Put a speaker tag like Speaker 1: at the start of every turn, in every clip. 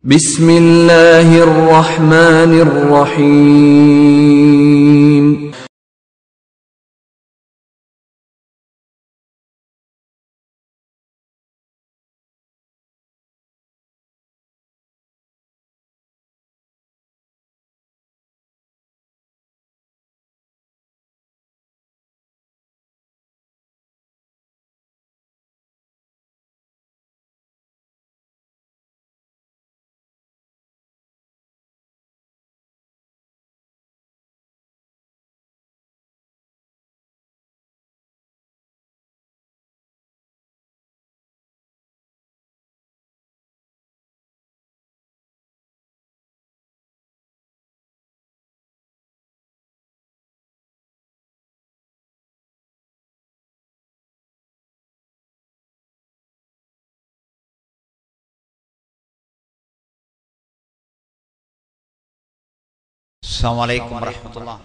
Speaker 1: بسم الله الرحمن الرحيم
Speaker 2: السلام عليكم ورحمة الله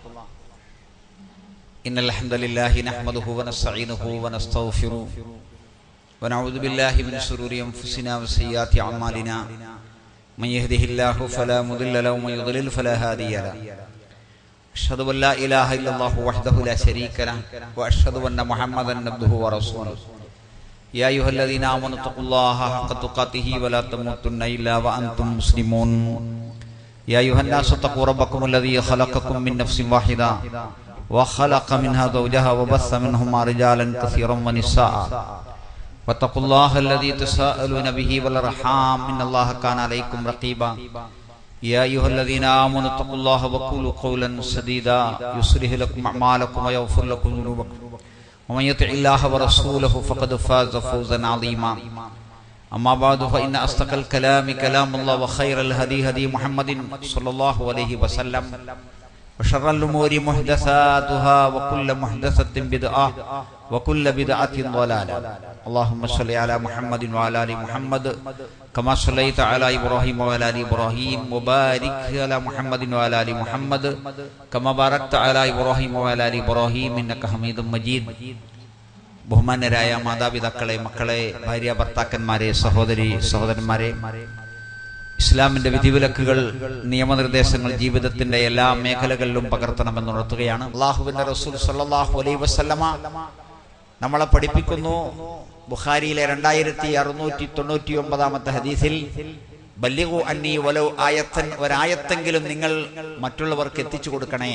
Speaker 2: إن الحمد لله نحمده ونستعينه ونستغفره ونعوذ بالله من شرور أنفسنا وسيئات أعمالنا من يهده الله فلا مضل له ومن يضلل فلا هادي له أشهد أن لا إله إلا الله وحده لا شريك له وأشهد أن محمدا عبده ورسوله يا أيها الذين آمنوا اتقوا الله حق تقاته ولا تموتن إلا وأنتم مسلمون يا أيها الناس اتقوا ربكم الذي خلقكم من نفس واحدة وخلق منها زوجها وبث منهما رجالا كثيرا ونساء واتقوا الله الذي تساءلون به والأرحام إن الله كان عليكم رقيبا يا أيها الذين آمنوا اتقوا الله وقولوا قولا سديدا يصلح لكم أعمالكم ويغفر لكم ذنوبكم ومن يطع الله ورسوله فقد فاز فوزا عظيما أما بعد فإن أصدق الكلام كلام الله وخير الهدي هدي محمد صلى الله عليه وسلم وشر الأمور محدثاتها وكل محدثة بدعة وكل بدعة ضلالة اللهم صل على محمد وعلى آل محمد كما صليت على إبراهيم وعلى آل إبراهيم وبارك على محمد وعلى آل محمد كما باركت على إبراهيم وعلى آل إبراهيم إنك حميد مجيد ബഹുമാന്യരായ മാതാപിതാക്കളെ മക്കളെ ഭാര്യ ഭർത്താക്കന്മാരെ സഹോദരി സഹോദരന്മാരെ ഇസ്ലാമിന്റെ വിധിവിലക്കുകൾ നിയമനിർദ്ദേശങ്ങൾ ജീവിതത്തിന്റെ എല്ലാ മേഖലകളിലും പകർത്തണമെന്ന് ഉണർത്തുകയാണ് അള്ളാഹുവിന്റെ റസൂൽ സല്ലാഹു അലൈ വസ്ലമ നമ്മളെ പഠിപ്പിക്കുന്നു ബുഖാരിയിലെ രണ്ടായിരത്തി അറുന്നൂറ്റി തൊണ്ണൂറ്റി ഒമ്പതാമത്തെ ഹദീസിൽ ബല്യകു അന്നി വലോ ആയത്തൻ ഒരായത്തെങ്കിലും നിങ്ങൾ മറ്റുള്ളവർക്ക് എത്തിച്ചു കൊടുക്കണേ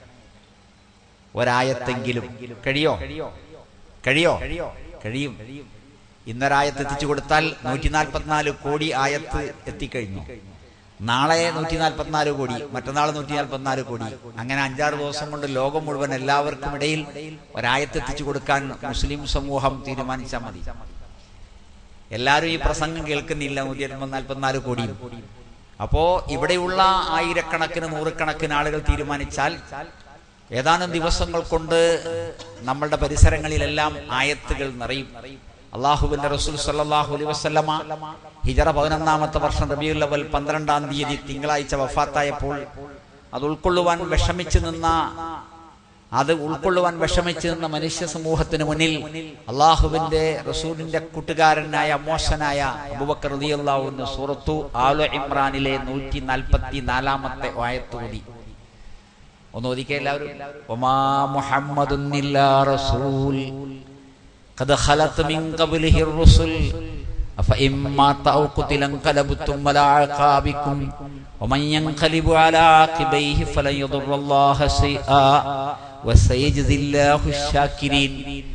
Speaker 2: ഒരായത്തെങ്കിലും കഴിയോ കഴിയോ കഴിയും ഇന്നൊരായത്ത് എത്തിച്ചു കൊടുത്താൽ നൂറ്റി നാൽപ്പത്തിനാല് കോടി ആയത്ത് എത്തിക്കഴിഞ്ഞു നാളെ നൂറ്റി നാൽപ്പത്തിനാല് കോടി മറ്റന്നാൾ നൂറ്റി നാൽപ്പത്തിനാല് കോടി അങ്ങനെ അഞ്ചാറ് ദിവസം കൊണ്ട് ലോകം മുഴുവൻ എല്ലാവർക്കും ഇടയിൽ ഒരായത്ത് എത്തിച്ചു കൊടുക്കാൻ മുസ്ലിം സമൂഹം തീരുമാനിച്ചാൽ മതി എല്ലാവരും ഈ പ്രസംഗം കേൾക്കുന്നില്ല നൂറ്റി നാൽപ്പത്തിനാല് കോടിയും അപ്പോ ഇവിടെയുള്ള ആയിരക്കണക്കിന് നൂറുകണക്കിന് ആളുകൾ തീരുമാനിച്ചാൽ ഏതാനും ദിവസങ്ങൾ കൊണ്ട് നമ്മളുടെ പരിസരങ്ങളിലെല്ലാം ആയത്തുകൾ നിറയും അള്ളാഹുബിന്റെ റസൂൽ സല്ലാഹു അലൈ വസ്ലമ ഹിജറ പതിനൊന്നാമത്തെ വർഷം റബിയുൽ അവൽ പന്ത്രണ്ടാം തീയതി തിങ്കളാഴ്ച വഫാത്തായപ്പോൾ അത് ഉൾക്കൊള്ളുവാൻ വിഷമിച്ചു നിന്ന അത് ഉൾക്കൊള്ളുവാൻ വിഷമിച്ചു നിന്ന മനുഷ്യ സമൂഹത്തിന് മുന്നിൽ അള്ളാഹുവിന്റെ റസൂലിന്റെ കൂട്ടുകാരനായ മോശനായ അബുബക്കർ റളിയല്ലാഹു സൂറത്തു ആലു ഇമ്രാനിലെ നൂറ്റി നാൽപ്പത്തി നാലാമത്തെ വായത്തോതി ഒന്ന് ഒതുക്കെ എല്ലാവരും ഒമാ മുഹമ്മദുൻ റസൂൽ قد خلت من قبله الرسل أفإن مات أو قتل انقلبتم على أعقابكم ومن ينقلب على عاقبيه فلن يضر الله شيئا وسيجزي الله الشاكرين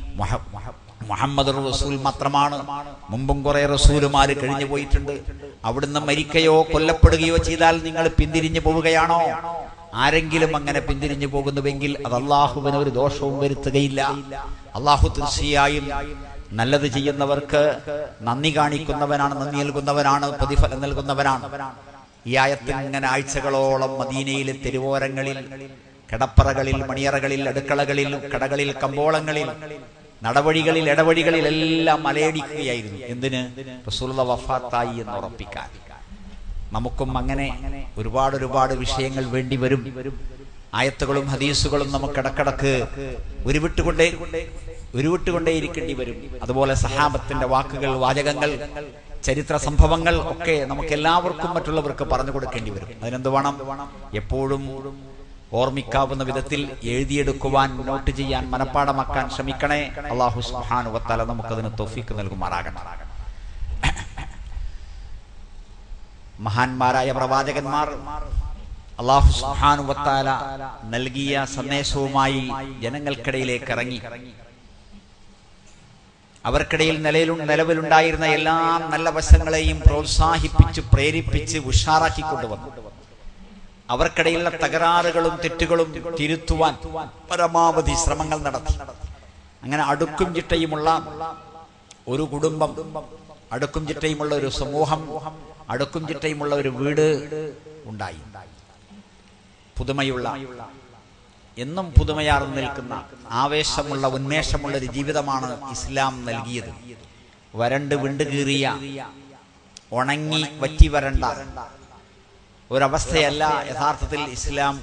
Speaker 2: മുഹമ്മദ് റസൂൽ മാത്രമാണ് മുമ്പും കുറെ റസൂലുമാര് കഴിഞ്ഞു പോയിട്ടുണ്ട് അവിടുന്ന് മരിക്കയോ കൊല്ലപ്പെടുകയോ ചെയ്താൽ നിങ്ങൾ പിന്തിരിഞ്ഞു പോവുകയാണോ ആരെങ്കിലും അങ്ങനെ പിന്തിരിഞ്ഞു പോകുന്നുവെങ്കിൽ അത് അള്ളാഹുവിന് ഒരു ദോഷവും വരുത്തുകയില്ല അള്ളാഹു തീർച്ചയായും നല്ലത് ചെയ്യുന്നവർക്ക് നന്ദി കാണിക്കുന്നവനാണ് നന്ദി നൽകുന്നവനാണ് പ്രതിഫലം നൽകുന്നവനാണ് ഈ ആയത്തിൽ ഇങ്ങനെ ആഴ്ചകളോളം മദീനയിലെ തെരുവോരങ്ങളിൽ കിടപ്പറകളിൽ മണിയറകളിൽ അടുക്കളകളിൽ കടകളിൽ കമ്പോളങ്ങളിൽ നടവഴികളിൽ ഇടവഴികളിൽ എല്ലാം മലയടിക്കുകയായിരുന്നു എന്തിന് റസൂലുള്ള വഫാത്തായി എന്ന് ഉറപ്പിക്കാൻ നമുക്കും അങ്ങനെ ഒരുപാട് ഒരുപാട് വിഷയങ്ങൾ വേണ്ടി വരും ആയത്തുകളും ഹദീസുകളും നമുക്ക് ഇടക്കിടക്ക് ഉരുവിട്ടുകൊണ്ടേ ഉരുവിട്ടുകൊണ്ടേ ഇരിക്കേണ്ടി വരും അതുപോലെ സഹാബത്തിന്റെ വാക്കുകൾ വാചകങ്ങൾ ചരിത്ര സംഭവങ്ങൾ ഒക്കെ നമുക്ക് എല്ലാവർക്കും മറ്റുള്ളവർക്ക് പറഞ്ഞു കൊടുക്കേണ്ടി വരും അതിനെന്ത് വേണം എപ്പോഴും ഓർമ്മിക്കാവുന്ന വിധത്തിൽ എഴുതിയെടുക്കുവാൻ നോട്ട് ചെയ്യാൻ മനപ്പാടമാക്കാൻ ശ്രമിക്കണേ അള്ളാഹു സുഹാനു വത്താല നമുക്കതിന് തൊഫീക്ക് നൽകുമാറാകണം മഹാന്മാരായ പ്രവാചകന്മാർ അള്ളാഹു സുഹാനു വത്താല നൽകിയ സന്ദേശവുമായി ജനങ്ങൾക്കിടയിലേക്ക് ഇറങ്ങി അവർക്കിടയിൽ നിലയിലും നിലവിലുണ്ടായിരുന്ന എല്ലാ നല്ല വശങ്ങളെയും പ്രോത്സാഹിപ്പിച്ച് പ്രേരിപ്പിച്ച് ഉഷാറാക്കി കൊണ്ടുവന്നു അവർക്കിടയിലുള്ള തകരാറുകളും തെറ്റുകളും തിരുത്തുവാൻ പരമാവധി ശ്രമങ്ങൾ നടത്തി അങ്ങനെ അടുക്കും ചിട്ടയുമുള്ള ഒരു കുടുംബം അടുക്കും ചിട്ടയുമുള്ള ഒരു സമൂഹം അടുക്കും ചിട്ടയുമുള്ള ഒരു വീട് ഉണ്ടായി പുതുമയുള്ള എന്നും പുതുമയാർന്നു നിൽക്കുന്ന ആവേശമുള്ള ഉന്മേഷമുള്ള ഒരു ജീവിതമാണ് ഇസ്ലാം നൽകിയത് വരണ്ട് വിണ്ടുകീറിയ ഉണങ്ങി വറ്റി വരണ്ട ഒരവസ്ഥയല്ല യഥാർത്ഥത്തിൽ ഇസ്ലാം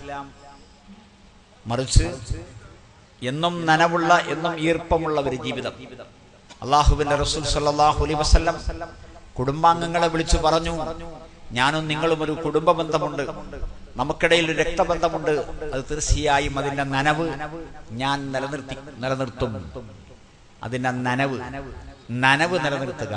Speaker 2: മറിച്ച് എന്നും നനവുള്ള എന്നും ഈർപ്പമുള്ള ഒരു ജീവിതം അള്ളാഹുബിന്റെ റസൂൽ സല്ലാഹു അലൈ വസ്ല്ലം കുടുംബാംഗങ്ങളെ വിളിച്ചു പറഞ്ഞു ഞാനും നിങ്ങളും ഒരു കുടുംബ ബന്ധമുണ്ട് നമുക്കിടയിൽ ഒരു രക്തബന്ധമുണ്ട് അത് തീർച്ചയായും അതിന്റെ നനവ് ഞാൻ നിലനിർത്തി നിലനിർത്തും അതിന്റെ നനവ് നനവ് നിലനിർത്തുക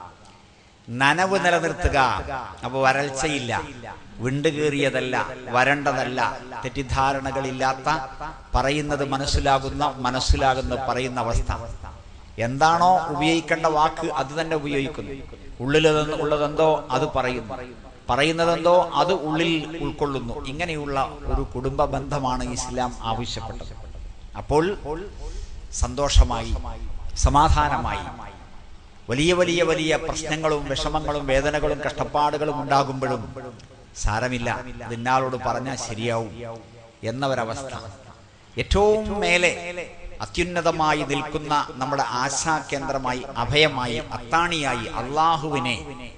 Speaker 2: നനവ് നിലനിർത്തുക അപ്പൊ വരൾച്ചയില്ല വിണ്ടുകീറിയതല്ല വരണ്ടതല്ല തെറ്റിദ്ധാരണകളില്ലാത്ത പറയുന്നത് മനസ്സിലാകുന്ന മനസ്സിലാകുന്ന പറയുന്ന അവസ്ഥ എന്താണോ ഉപയോഗിക്കേണ്ട വാക്ക് അത് തന്നെ ഉപയോഗിക്കുന്നു ഉള്ളിൽ ഉള്ളതെന്തോ അത് പറയുന്നു പറയുന്നതെന്തോ അത് ഉള്ളിൽ ഉൾക്കൊള്ളുന്നു ഇങ്ങനെയുള്ള ഒരു കുടുംബ ബന്ധമാണ് ഇസ്ലാം ആവശ്യപ്പെട്ടത് അപ്പോൾ സന്തോഷമായി സമാധാനമായി വലിയ വലിയ വലിയ പ്രശ്നങ്ങളും വിഷമങ്ങളും വേദനകളും കഷ്ടപ്പാടുകളും ഉണ്ടാകുമ്പോഴും സാരമില്ല അതിന്നാളോട് പറഞ്ഞാൽ ശരിയാവും എന്ന ഒരവസ്ഥ ഏറ്റവും മേലെ അത്യുന്നതമായി നിൽക്കുന്ന നമ്മുടെ ആശാകേന്ദ്രമായി അഭയമായി അത്താണിയായി അള്ളാഹുവിനെ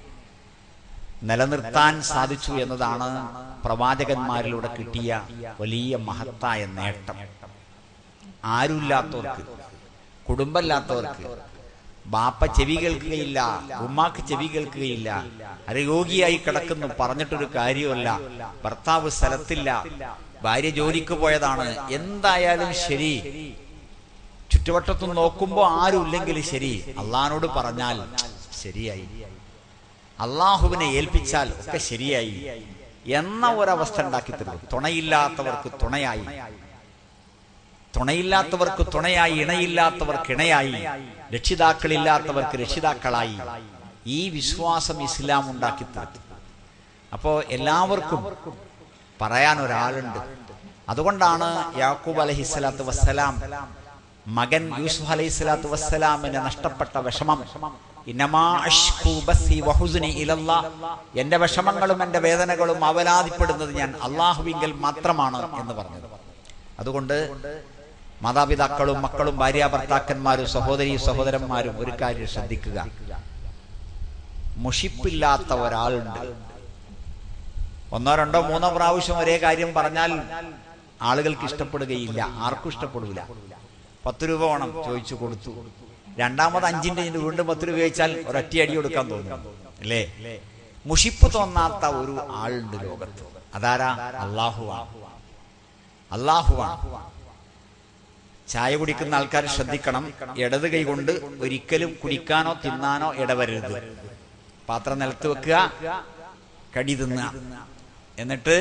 Speaker 2: നിലനിർത്താൻ സാധിച്ചു എന്നതാണ് പ്രവാചകന്മാരിലൂടെ കിട്ടിയ വലിയ മഹത്തായ നേട്ടം ആരുമില്ലാത്തവർക്ക് കുടുംബമില്ലാത്തവർക്ക് ബാപ്പ ചെവി കേൾക്കുകയില്ല ഉമ്മാക്ക് ചെവി കേൾക്കുകയില്ല അരയോഗ്യയായി കിടക്കുന്നു പറഞ്ഞിട്ടൊരു കാര്യമല്ല ഭർത്താവ് സ്ഥലത്തില്ല ഭാര്യ ജോലിക്ക് പോയതാണ് എന്തായാലും ശരി ചുറ്റുവട്ടത്തും നോക്കുമ്പോൾ ആരുമില്ലെങ്കിൽ ശരി അള്ളഹാനോട് പറഞ്ഞാൽ ശരിയായി അള്ളാഹുവിനെ ഏൽപ്പിച്ചാൽ ഒക്കെ ശരിയായി എന്ന ഒരവസ്ഥ ഉണ്ടാക്കി തരും തുണയില്ലാത്തവർക്ക് തുണയായി തുണയില്ലാത്തവർക്ക് തുണയായി ഇണയില്ലാത്തവർക്ക് ഇണയായി രക്ഷിതാക്കളില്ലാത്തവർക്ക് രക്ഷിതാക്കളായി ഈ വിശ്വാസം ഇസ്ലാം ഉണ്ടാക്കി തീർത്തു അപ്പോ എല്ലാവർക്കും പറയാൻ ഒരാളുണ്ട് അതുകൊണ്ടാണ് യാക്കൂബ് അലഹിസ്ലാത്തു വസ്സലാം മകൻ യൂസുഫ് അലൈഹി സ്വലാത്തു വസ്സലാമിന് നഷ്ടപ്പെട്ട വിഷമം എന്റെ വിഷമങ്ങളും എന്റെ വേദനകളും അവലാതിപ്പെടുന്നത് ഞാൻ അള്ളാഹുവിങ്കൽ മാത്രമാണ് എന്ന് പറഞ്ഞത് അതുകൊണ്ട് മാതാപിതാക്കളും മക്കളും ഭാര്യ ഭർത്താക്കന്മാരും സഹോദരി സഹോദരന്മാരും ഒരു കാര്യം ശ്രദ്ധിക്കുക മുഷിപ്പില്ലാത്ത ഒരാളുണ്ട് ഒന്നോ രണ്ടോ മൂന്നോ പ്രാവശ്യം ഒരേ കാര്യം പറഞ്ഞാൽ ആളുകൾക്ക് ഇഷ്ടപ്പെടുകയില്ല ആർക്കും ഇഷ്ടപ്പെടില്ല പത്ത് രൂപ വേണം ചോദിച്ചു കൊടുത്തു രണ്ടാമത് അഞ്ചിന്റെ ഇതിന് വീണ്ടും പത്ത് രൂപ ചോദിച്ചാൽ ഒരൊറ്റ അടി കൊടുക്കാൻ തോന്നും അല്ലേ മുഷിപ്പ് തോന്നാത്ത ഒരു ആളുണ്ട് ലോകത്ത് അതാരാ അള്ളാഹുവാണ് അള്ളാഹുവാണ് ചായ കുടിക്കുന്ന ആൾക്കാർ ശ്രദ്ധിക്കണം ഇടത് കൈ കൊണ്ട് ഒരിക്കലും കുടിക്കാനോ തിന്നാനോ ഇടവരരുത് പാത്രം നിലത്ത് വെക്കുക കടി തിന്നുക എന്നിട്ട്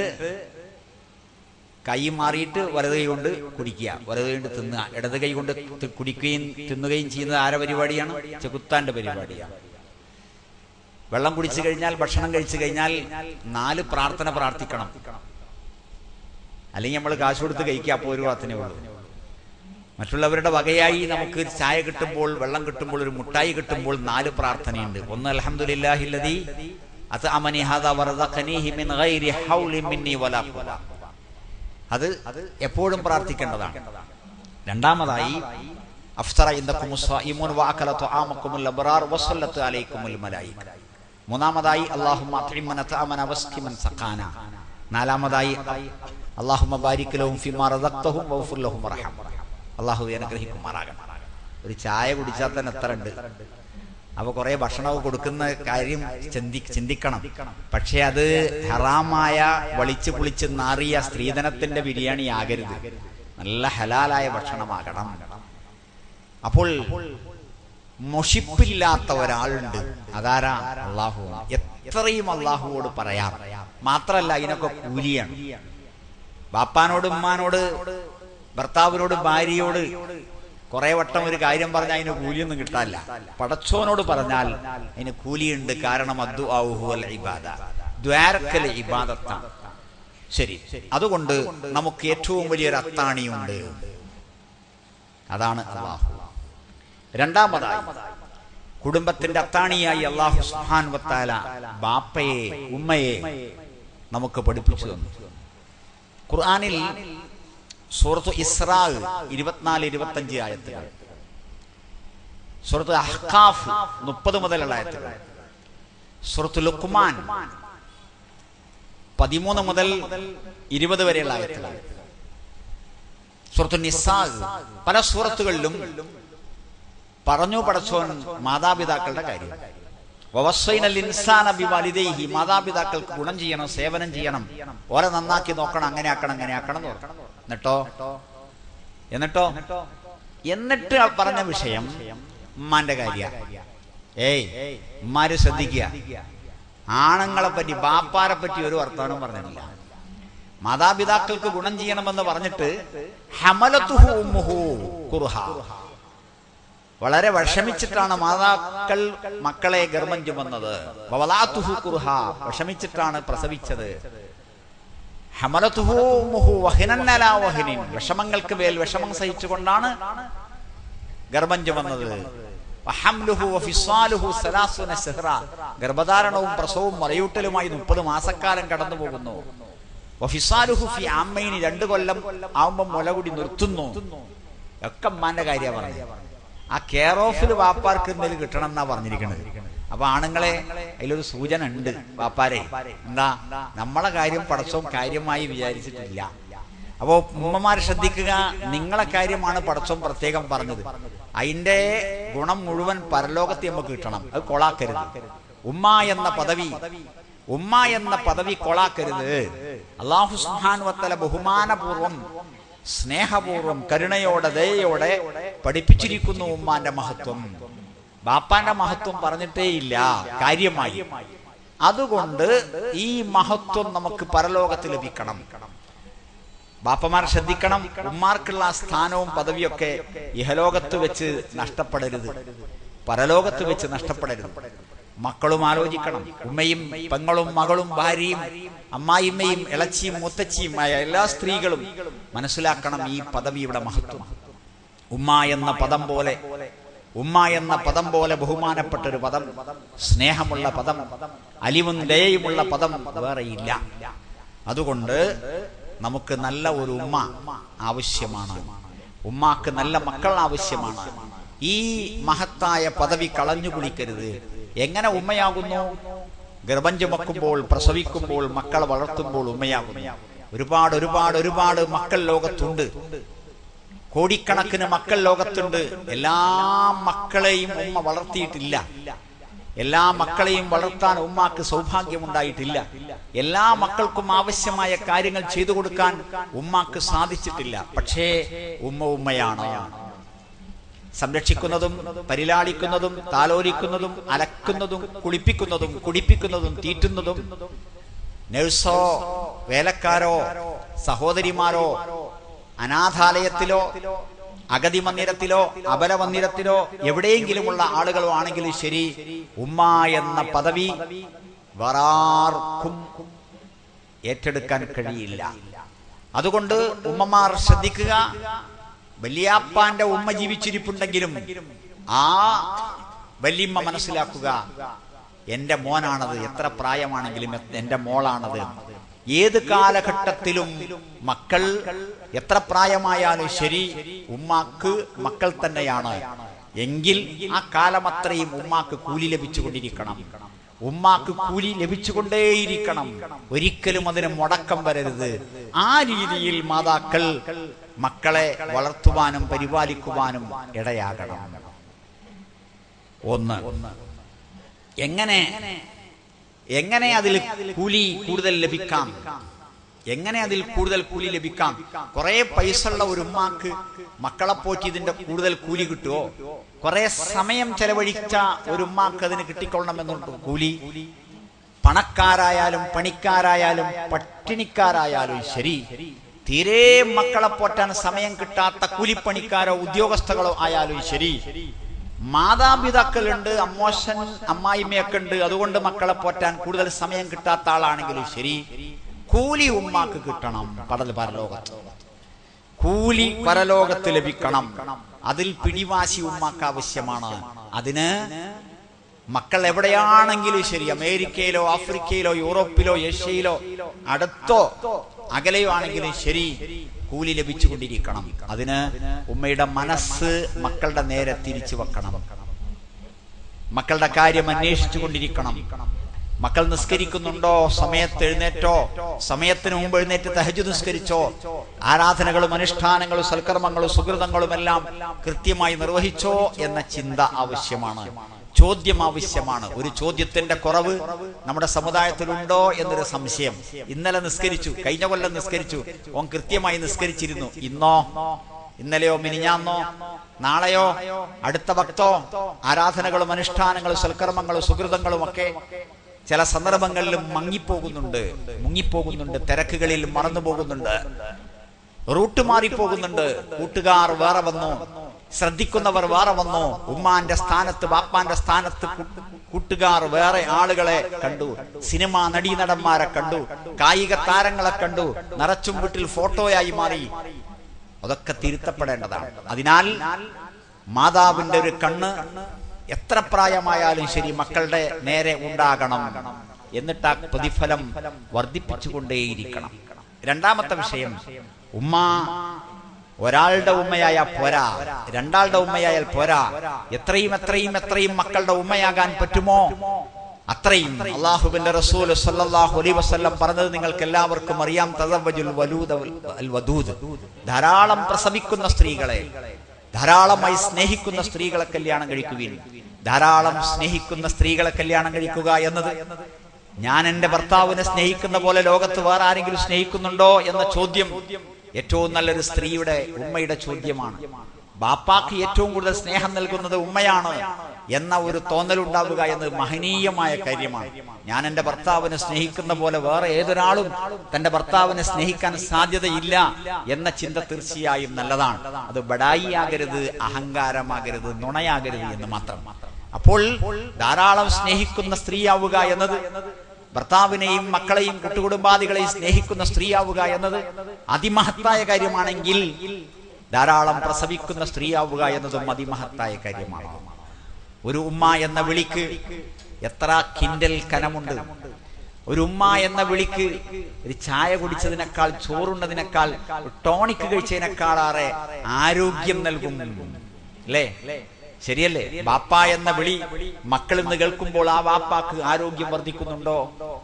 Speaker 2: കൈ മാറിയിട്ട് വലത് കൈ കൊണ്ട് കുടിക്കുക വലത് കൈ കൊണ്ട് തിന്നുക ഇടത് കൈ കൊണ്ട് തി- കുടിക്കുകയും തിന്നുകയും ചെയ്യുന്നത് ആരെ പരിപാടിയാണ് ചെകുത്താന്റെ പരിപാടിയാണ് വെള്ളം കുടിച്ചു കഴിഞ്ഞാൽ ഭക്ഷണം കഴിച്ചു കഴിഞ്ഞാൽ നാല് പ്രാർത്ഥന പ്രാർത്ഥിക്കണം അല്ലെങ്കിൽ നമ്മൾ കാശ് കൊടുത്ത് കഴിക്കുക അപ്പോൾ ഒരു പ്രാർത്ഥനയേ ഉള്ളൂ മറ്റുള്ളവരുടെ വകയായി നമുക്ക് ചായ കിട്ടുമ്പോൾ വെള്ളം കിട്ടുമ്പോൾ ഒരു മുട്ടായി കിട്ടുമ്പോൾ നാല് പ്രാർത്ഥനയുണ്ട് ഒന്ന് അൽഹംദുലില്ലാഹില്ലദി അത് അമനി ഹാദാ വറദഖനീഹി മിൻ ഗൈരി ഹൗലി മിന്നി വലാ ഖുവ അത് എപ്പോഴും പ്രാർത്ഥിക്കേണ്ടതാണ് രണ്ടാമതായി അഫ്തറ ഇൻദക്കും മുസ്വായിമുൻ വഅകല തുആമക്കുമുൽ അബ്റാർ വസല്ലത്ത് അലൈക്കുമുൽ മലായിക മൂന്നാമതായി അല്ലാഹുമ്മ അത്ഇമന തഅമന വസ്കിമൻ സഖാന നാലാമതായി അല്ലാഹുമ്മ ബാരിക് ലഹും ഫിമാ റസഖ്തഹും വഗ്ഫിർ ലഹും വറഹം അല്ലാഹു അനുഗ്രഹിക്കുമാറാകണം ഒരു ചായ കുടിച്ചാൽ തന്നെ എത്ര ഉണ്ട് അപ്പൊ കുറെ ഭക്ഷണമൊക്കെ കൊടുക്കുന്ന കാര്യം ചിന്തി ചിന്തിക്കണം പക്ഷെ അത് ഹറാമായ വളിച്ച് പുളിച്ച് നാറിയ സ്ത്രീധനത്തിന്റെ ബിരിയാണി ആകരുത് നല്ല ഹലാലായ ഭക്ഷണമാകണം അപ്പോൾ മൊഷിപ്പില്ലാത്ത ഒരാളുണ്ട് അതാരാ അള്ളാഹു എത്രയും അള്ളാഹുവോട് പറയാം മാത്രല്ല ഇതിനൊക്കെ കൂലിയാണ് ബാപ്പാനോട് ഉമ്മാനോട് ഭർത്താവിനോട് ഭാര്യയോട് കുറെ വട്ടം ഒരു കാര്യം പറഞ്ഞാൽ അതിന് കൂലിയൊന്നും കിട്ടാനില്ല പടച്ചോനോട് പറഞ്ഞാൽ അതിന് കൂലിയുണ്ട് കാരണം അദ്ദു ആവുഹുവൽ ഇബാദ ദ്വാരക്കൽ ഇബാദത്താണ് ശരി അതുകൊണ്ട് നമുക്ക് ഏറ്റവും വലിയൊരു അത്താണിയുണ്ട് അതാണ് അള്ളാഹു രണ്ടാമതായി കുടുംബത്തിന്റെ അത്താണിയായി അള്ളാഹു സുഹാൻ വത്താല ബാപ്പയെ ഉമ്മയെ നമുക്ക് പഠിപ്പിച്ചു തന്നു ഖുർആനിൽ സൂറത്ത് ഇസ്രാ ഇരുപത്തിനാല് ഇരുപത്തഞ്ച് ആയത്തുകൾ സൂറത്ത് അഹ്കാഫ് മുപ്പത് മുതലുള്ള ആയത്തുകൾ സൂറത്ത് ലുക്മാൻ പതിമൂന്ന് മുതൽ ഇരുപത് വരെയുള്ള ആയത്തുകൾ സൂറത്ത് നിസാ പല സൂറത്തുകളിലും പറഞ്ഞു പടച്ചോൻ മാതാപിതാക്കളുടെ കാര്യം വവസ്വൈനൽ ഇൻസാന ബിവാലിദൈഹി മാതാപിതാക്കൾക്ക് ഗുണം ചെയ്യണം സേവനം ചെയ്യണം ഓരെ നന്നാക്കി നോക്കണം അങ്ങനെ ആക്കണം അങ്ങനെ ആക്കണം എന്ന് പറഞ്ഞു എന്നിട്ടോ എന്നിട്ടോ എന്നിട്ട് ആ പറഞ്ഞ വിഷയം ഉമ്മാന്റെ കാര്യ ഏയ് ഉമ്മാര് ശ്രദ്ധിക്കുക ആണുങ്ങളെ പറ്റി ബാപ്പാരെ പറ്റി ഒരു വർത്തമാനം പറഞ്ഞിട്ടില്ല മാതാപിതാക്കൾക്ക് ഗുണം ചെയ്യണമെന്ന് പറഞ്ഞിട്ട് ഹമലത്തുഹു ഉമ്മുഹു കുർഹ വളരെ വിഷമിച്ചിട്ടാണ് മാതാക്കൾ മക്കളെ ഗർഭം ചുമന്നത് വവലാത്തുഹു കുർഹ വിഷമിച്ചിട്ടാണ് പ്രസവിച്ചത് ഹമലത്തുഹു ഉമ്മുഹു വഹിനൻ അലാ വഹിനിൻ വിഷമങ്ങൾക്ക് മേൽ വിഷമം സഹിച്ചുകൊണ്ടാണ് ഗർഭം ചുമന്നത് വഹംലുഹു വഫിസ്വാലുഹു സലാസുന സിഹ്റ ഗർഭധാരണവും പ്രസവവും മറയൂട്ടലുമായി മുപ്പത് മാസക്കാലം കടന്നു പോകുന്നു വഫിസ്വാലുഹു ഫി ആമ്മയിനി രണ്ടു കൊല്ലം ആവുമ്പം മുലകുടി നിർത്തുന്നു ഒക്കെ അമ്മാന്റെ കാര്യമാണ് പറഞ്ഞത് ആ കെയർ ഓഫിൽ വാപ്പാർക്ക് എന്തെങ്കിലും കിട്ടണം എന്നാ പറഞ്ഞിരിക്കുന്നത് അപ്പൊ ആണുങ്ങളെ അതിലൊരു സൂചന ഉണ്ട് വാപ്പാരെ എന്താ നമ്മളെ കാര്യം പടച്ചവും കാര്യമായി വിചാരിച്ചിട്ടില്ല അപ്പോ ഉമ്മമാരെ ശ്രദ്ധിക്കുക നിങ്ങളെ കാര്യമാണ് പടച്ചവും പ്രത്യേകം പറഞ്ഞത് അതിന്റെ ഗുണം മുഴുവൻ പരലോകത്തെ നമുക്ക് കിട്ടണം അത് കൊളാക്കരുത് ഉമ്മ എന്ന പദവി ഉമ്മ എന്ന പദവി കൊളാക്കരുത് അള്ളാഹു സുഹാൻ വത്തല ബഹുമാനപൂർവം സ്നേഹപൂർവം കരുണയോടെ ദയോടെ പഠിപ്പിച്ചിരിക്കുന്നു ഉമ്മാന്റെ മഹത്വം ബാപ്പാന്റെ മഹത്വം പറഞ്ഞിട്ടേ ഇല്ല കാര്യമായി അതുകൊണ്ട് ഈ മഹത്വം നമുക്ക് പരലോകത്ത് ലഭിക്കണം ബാപ്പമാർ ശ്രദ്ധിക്കണം ഉമ്മാർക്കുള്ള ആ സ്ഥാനവും പദവിയൊക്കെ ഇഹലോകത്ത് വെച്ച് നഷ്ടപ്പെടരുത് പരലോകത്ത് വെച്ച് നഷ്ടപ്പെടരുത് മക്കളും ആലോചിക്കണം ഉമ്മയും പെങ്ങളും മകളും ഭാര്യയും അമ്മായിമ്മയും ഇളച്ചിയും മുത്തച്ചിയും ആയ എല്ലാ സ്ത്രീകളും മനസ്സിലാക്കണം ഈ പദവിയുടെ മഹത്വം ഉമ്മ എന്ന പദം പോലെ ഉമ്മ എന്ന പദം പോലെ ബഹുമാനപ്പെട്ട ഒരു പദം സ്നേഹമുള്ള പദം അലിവും ദയയുമുള്ള പദം വേറെയില്ല അതുകൊണ്ട് നമുക്ക് നല്ല ഒരു ഉമ്മ ആവശ്യമാണ് ഉമ്മാക്ക് നല്ല മക്കൾ ആവശ്യമാണ് ഈ മഹത്തായ പദവി കളഞ്ഞു കുളിക്കരുത് എങ്ങനെ ഉമ്മയാകുന്നു ഗർഭം ചുമക്കുമ്പോൾ പ്രസവിക്കുമ്പോൾ മക്കളെ വളർത്തുമ്പോൾ ഉമ്മയാകുന്നു ഒരുപാട് ഒരുപാട് ഒരുപാട് മക്കൾ ലോകത്തുണ്ട് കോടിക്കണക്കിന് മക്കൾ ലോകത്തുണ്ട് എല്ലാ മക്കളെയും ഉമ്മ വളർത്തിയിട്ടില്ല എല്ലാ മക്കളെയും വളർത്താൻ ഉമ്മാക്ക് സൗഭാഗ്യമുണ്ടായിട്ടില്ല എല്ലാ മക്കൾക്കും ആവശ്യമായ കാര്യങ്ങൾ ചെയ്തു കൊടുക്കാൻ ഉമ്മാക്ക് സാധിച്ചിട്ടില്ല പക്ഷേ ഉമ്മ ഉമ്മയാണ് സംരക്ഷിക്കുന്നതും പരിലാളിക്കുന്നതും താലോലിക്കുന്നതും അലക്കുന്നതും കുളിപ്പിക്കുന്നതും കുടിപ്പിക്കുന്നതും തീറ്റുന്നതും നഴ്സോ വേലക്കാരോ സഹോദരിമാരോ അനാഥാലയത്തിലോ അഗതി മന്ദിരത്തിലോ അപര മന്ദിരത്തിലോ എവിടെയെങ്കിലുമുള്ള ആളുകളോ ആണെങ്കിലും ശരി ഉമ്മ എന്ന പദവി വറാർക്കും ഏറ്റെടുക്കാൻ കഴിയില്ല അതുകൊണ്ട് ഉമ്മമാർ ശ്രദ്ധിക്കുക വല്യാപ്പാന്റെ ഉമ്മ ജീവിച്ചിരിപ്പുണ്ടെങ്കിലും ആ വല്യമ്മ മനസ്സിലാക്കുക എന്റെ മോനാണത് എത്ര പ്രായമാണെങ്കിലും എന്റെ മോളാണത് ഏത് കാലഘട്ടത്തിലും മക്കൾ എത്ര പ്രായമായാലും ശരി ഉമ്മാക്ക് മക്കൾ തന്നെയാണ് എങ്കിൽ ആ കാലം അത്രയും ഉമ്മാക്ക് കൂലി ലഭിച്ചുകൊണ്ടിരിക്കണം ഉമ്മാക്ക് കൂലി ലഭിച്ചുകൊണ്ടേയിരിക്കണം ഒരിക്കലും അതിന് മുടക്കം വരരുത് ആ രീതിയിൽ മാതാക്കൾ മക്കളെ വളർത്തുവാനും പരിപാലിക്കുവാനും ഇടയാകണം ഒന്ന് എങ്ങനെ എങ്ങനെ അതിൽ കൂലി കൂടുതൽ ലഭിക്കാം എങ്ങനെ അതിൽ കൂടുതൽ കൂലി ലഭിക്കാം കുറെ പൈസ ഉള്ള ഒരു ഉമ്മാക്ക് മക്കളെ പോറ്റി ഇതിന്റെ കൂടുതൽ കൂലി കിട്ടുമോ കുറെ സമയം ചെലവഴിച്ച ഒരു ഉമ്മാക്ക് അതിന് കിട്ടിക്കൊള്ളണമെന്നുണ്ട് കൂലി പണക്കാരായാലും പണിക്കാരായാലും പട്ടിണിക്കാരായാലും ശരി തീരെ മക്കളെ പോറ്റാൻ സമയം കിട്ടാത്ത കൂലിപ്പണിക്കാരോ ഉദ്യോഗസ്ഥകളോ ആയാലും ശരി മാതാപിതാക്കളുണ്ട് അമ്മോശൻ അമ്മായിമ്മയൊക്കെ ഉണ്ട് അതുകൊണ്ട് മക്കളെ പോറ്റാൻ കൂടുതൽ സമയം കിട്ടാത്ത ആളാണെങ്കിലും ശരി കൂലി ഉമ്മാക്ക് കിട്ടണം പടൽ പരലോകത്ത് കൂലി പരലോകത്ത് ലഭിക്കണം അതിൽ പിടിവാശി ഉമ്മാക്ക് ആവശ്യമാണ് അതിന് മക്കൾ എവിടെയാണെങ്കിലും ശരി അമേരിക്കയിലോ ആഫ്രിക്കയിലോ യൂറോപ്പിലോ ഏഷ്യയിലോ അടുത്തോ അകലെയോ ആണെങ്കിലും ശരി കൂലി ലഭിച്ചുകൊണ്ടിരിക്കണം അതിന് ഉമ്മയുടെ മനസ്സ് മക്കളുടെ നേരെ തിരിച്ചു വെക്കണം മക്കളുടെ കാര്യം അന്വേഷിച്ചു കൊണ്ടിരിക്കണം മക്കൾ നിസ്കരിക്കുന്നുണ്ടോ സമയത്ത് എഴുന്നേറ്റോ സമയത്തിന് മുമ്പ് എഴുന്നേറ്റ് തഹജു നിസ്കരിച്ചോ ആരാധനകളും അനുഷ്ഠാനങ്ങളും സൽക്കർമ്മങ്ങളും സുഹൃതങ്ങളും എല്ലാം കൃത്യമായി നിർവഹിച്ചോ എന്ന ചിന്ത ആവശ്യമാണ് ചോദ്യം ആവശ്യമാണ് ഒരു ചോദ്യത്തിന്റെ കുറവ് നമ്മുടെ സമുദായത്തിലുണ്ടോ എന്നൊരു സംശയം ഇന്നലെ നിസ്കരിച്ചു കഴിഞ്ഞ കൊല്ലം നിസ്കരിച്ചു ഓൻ കൃത്യമായി നിസ്കരിച്ചിരുന്നു ഇന്നോ ഇന്നലെയോ മിനിഞ്ഞാന്നോ നാളെയോ അടുത്ത ഭക്തോ ആരാധനകളും അനുഷ്ഠാനങ്ങളും സൽക്കർമ്മങ്ങളും സുഹൃതങ്ങളും ഒക്കെ ചില സന്ദർഭങ്ങളിലും മങ്ങിപ്പോകുന്നുണ്ട് മുങ്ങിപ്പോകുന്നുണ്ട് തിരക്കുകളിൽ മറന്നു പോകുന്നുണ്ട് റൂട്ട് മാറിപ്പോകുന്നുണ്ട് കൂട്ടുകാർ വേറെ വന്നു ശ്രദ്ധിക്കുന്നവർ വേറെ വന്നു ഉമ്മാന്റെ സ്ഥാനത്ത് ബാപ്പാന്റെ സ്ഥാനത്ത് കു- കൂട്ടുകാർ വേറെ ആളുകളെ കണ്ടു സിനിമാ നടീനടന്മാരെ കണ്ടു കായിക താരങ്ങളെ കണ്ടു നിറച്ചും വീട്ടിൽ ഫോട്ടോയായി മാറി അതൊക്കെ തിരുത്തപ്പെടേണ്ടതാണ് അതിനാൽ മാതാവിന്റെ ഒരു കണ്ണ് എത്ര പ്രായമായാലും ശരി മക്കളുടെ നേരെ ഉണ്ടാകണം എന്നിട്ട് ആ പ്രതിഫലം വർദ്ധിപ്പിച്ചുകൊണ്ടേയിരിക്കണം രണ്ടാമത്തെ വിഷയം ഉമ്മ ഒരാളുടെ ഉമ്മയായ പോരാ രണ്ടാളുടെ ഉമ്മയായാൽ പോരാ എത്രയും എത്രയും എത്രയും മക്കളുടെ ഉമ്മയാകാൻ പറ്റുമോ അത്രയും അള്ളാഹുബിന്റെ റസൂൽ സല്ലല്ലാഹു അലൈഹി വസല്ലം പറഞ്ഞത് നിങ്ങൾക്ക് എല്ലാവർക്കും അറിയാം തദവ്വജുൽ വലൂദ വൽ- അൽ വദൂദ് ധാരാളം പ്രസവിക്കുന്ന സ്ത്രീകളെ ധാരാളമായി സ്നേഹിക്കുന്ന സ്ത്രീകളെ കല്യാണം കഴിക്കുവിൻ ധാരാളം സ്നേഹിക്കുന്ന സ്ത്രീകളെ കല്യാണം കഴിക്കുക എന്നത് ഞാൻ എന്റെ ഭർത്താവിനെ സ്നേഹിക്കുന്ന പോലെ ലോകത്ത് വേറെ ആരെങ്കിലും സ്നേഹിക്കുന്നുണ്ടോ എന്ന ചോദ്യം ഏറ്റവും നല്ലൊരു സ്ത്രീയുടെ ഉമ്മയുടെ ചോദ്യമാണ് ബാപ്പാക്ക് ഏറ്റവും കൂടുതൽ സ്നേഹം നൽകുന്നത് ഉമ്മയാണ് എന്ന ഒരു തോന്നലുണ്ടാവുക എന്നത് മഹനീയമായ കാര്യമാണ് ഞാൻ എന്റെ ഭർത്താവിനെ സ്നേഹിക്കുന്ന പോലെ വേറെ ഏതൊരാളും തന്റെ ഭർത്താവിനെ സ്നേഹിക്കാൻ സാധ്യതയില്ല എന്ന ചിന്ത തീർച്ചയായും നല്ലതാണ് അത് ബഡായി ആകരുത് അഹങ്കാരമാകരുത് നുണയാകരുത് എന്ന് മാത്രം അപ്പോൾ ധാരാളം സ്നേഹിക്കുന്ന സ്ത്രീയാവുക എന്നത് ഭർത്താവിനെയും മക്കളെയും കുട്ടുകുടുംബാദികളെയും സ്നേഹിക്കുന്ന സ്ത്രീയാവുക എന്നത് അതിമഹത്തായ കാര്യമാണെങ്കിൽ ധാരാളം പ്രസവിക്കുന്ന സ്ത്രീയാവുക എന്നതും അതിമഹത്തായ കാര്യമാണ് ഒരു ഉമ്മ എന്ന വിളിക്ക് എത്ര കിൻഡൽ കനമുണ്ട് ഒരു ഉമ്മ എന്ന വിളിക്ക് ഒരു ചായ കുടിച്ചതിനേക്കാൾ ചോറുണ്ടതിനേക്കാൾ ടോണിക്ക് കഴിച്ചതിനേക്കാളേറെ ആരോഗ്യം നൽകും അല്ലേ ശരിയല്ലേ ബാപ്പ എന്ന വിളി മക്കളിൽ നിന്ന് കേൾക്കുമ്പോൾ ആ വാപ്പാക്ക് ആരോഗ്യം വർദ്ധിക്കുന്നുണ്ടോ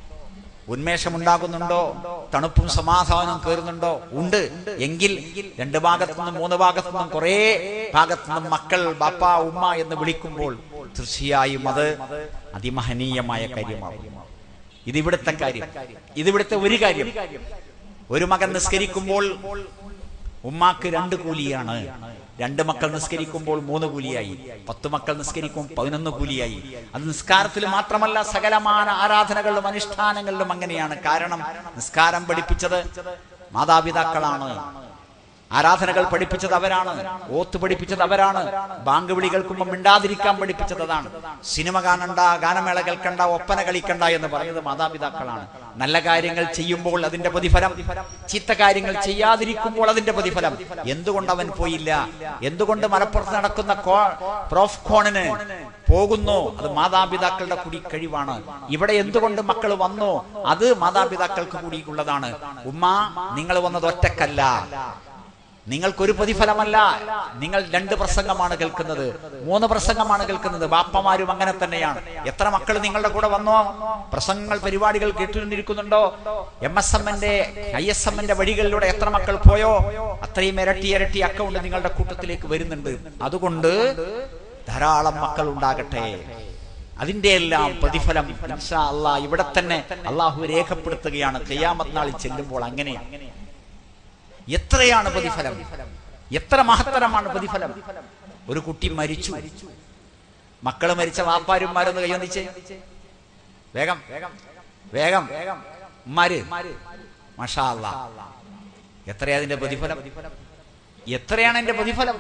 Speaker 2: ഉന്മേഷമുണ്ടാകുന്നുണ്ടോ തണുപ്പും സമാധാനവും കയറുന്നുണ്ടോ ഉണ്ട് എങ്കിൽ രണ്ട് ഭാഗത്തു നിന്നും മൂന്ന് ഭാഗത്തു നിന്നും കുറെ ഭാഗത്തു നിന്നും മക്കൾ ബാപ്പ ഉമ്മ എന്ന് വിളിക്കുമ്പോൾ തീർച്ചയായും അത് അതിമഹനീയമായ കാര്യമാകും ഇതിവിടുത്തെ കാര്യം ഇതിവിടുത്തെ ഒരു കാര്യം ഒരു മകൻ നിസ്കരിക്കുമ്പോൾ ഉമ്മാക്ക് രണ്ട് കൂലിയാണ് രണ്ട് മക്കൾ നിസ്കരിക്കുമ്പോൾ മൂന്ന് കൂലിയായി പത്ത് മക്കൾ നിസ്കരിക്കുമ്പോൾ പതിനൊന്ന് കൂലിയായി അത് നിസ്കാരത്തിൽ മാത്രമല്ല സകലമാന ആരാധനകളിലും അനുഷ്ഠാനങ്ങളിലും അങ്ങനെയാണ് കാരണം നിസ്കാരം പഠിപ്പിച്ചത് മാതാപിതാക്കളാണ് ആരാധനകൾ പഠിപ്പിച്ചത് അവരാണ് ഓത്ത് പഠിപ്പിച്ചത് അവരാണ് ബാങ്ക് വിളി കേൾക്കുമ്പോൾ മിണ്ടാതിരിക്കാൻ പഠിപ്പിച്ചത് അതാണ് സിനിമ കാണണ്ട ഗാനമേള കേൾക്കണ്ട ഒപ്പന കളിക്കണ്ട എന്ന് പറഞ്ഞത് മാതാപിതാക്കളാണ് നല്ല കാര്യങ്ങൾ ചെയ്യുമ്പോൾ അതിന്റെ പ്രതിഫലം ചീത്ത കാര്യങ്ങൾ ചെയ്യാതിരിക്കുമ്പോൾ അതിന്റെ പ്രതിഫലം എന്തുകൊണ്ട് അവൻ പോയില്ല എന്തുകൊണ്ട് മലപ്പുറത്ത് നടക്കുന്ന കോ- പ്രോഫ് കോണിന് പോകുന്നു അത് മാതാപിതാക്കളുടെ കൂടി കഴിവാണ് ഇവിടെ എന്തുകൊണ്ട് മക്കൾ വന്നു അത് മാതാപിതാക്കൾക്ക് കൂടി ഉള്ളതാണ് ഉമ്മ നിങ്ങൾ വന്നത് ഒറ്റക്കല്ല നിങ്ങൾക്കൊരു പ്രതിഫലമല്ല നിങ്ങൾ രണ്ട് പ്രസംഗമാണ് കേൾക്കുന്നത് മൂന്ന് പ്രസംഗമാണ് കേൾക്കുന്നത് ബാപ്പമാരും അങ്ങനെ തന്നെയാണ് എത്ര മക്കൾ നിങ്ങളുടെ കൂടെ വന്നോ പ്രസംഗങ്ങൾ പരിപാടികൾ കേട്ടുകൊണ്ടിരിക്കുന്നുണ്ടോ എം എസ് എമ്മിന്റെ ഐ എസ് എമ്മിന്റെ വഴികളിലൂടെ എത്ര മക്കൾ പോയോ അത്രയും ഇരട്ടി ഇരട്ടി അക്കൗണ്ട് നിങ്ങളുടെ കൂട്ടത്തിലേക്ക് വരുന്നുണ്ട് അതുകൊണ്ട് ധാരാളം മക്കൾ ഉണ്ടാകട്ടെ അതിന്റെ എല്ലാം പ്രതിഫലം ഇൻഷാ അല്ലാ ഇവിടെ തന്നെ അള്ളാഹു രേഖപ്പെടുത്തുകയാണ് ഖിയാമത്ത് നാളിൽ ചെല്ലുമ്പോൾ അങ്ങനെയാണ് എത്രയാണ് പ്രതിഫലം എത്ര മഹത്തരമാണ് പ്രതിഫലം ഒരു കുട്ടി മരിച്ചു മക്കള് മരിച്ച വാപ്പാരുമാരൊന്ന് കൈവന്നിച്ചേ വേഗം വേഗം ഉമ്മാര് മഷാ അല്ലാ എത്രയാ അതിന്റെ പ്രതിഫലം എത്രയാണ് എന്റെ പ്രതിഫലം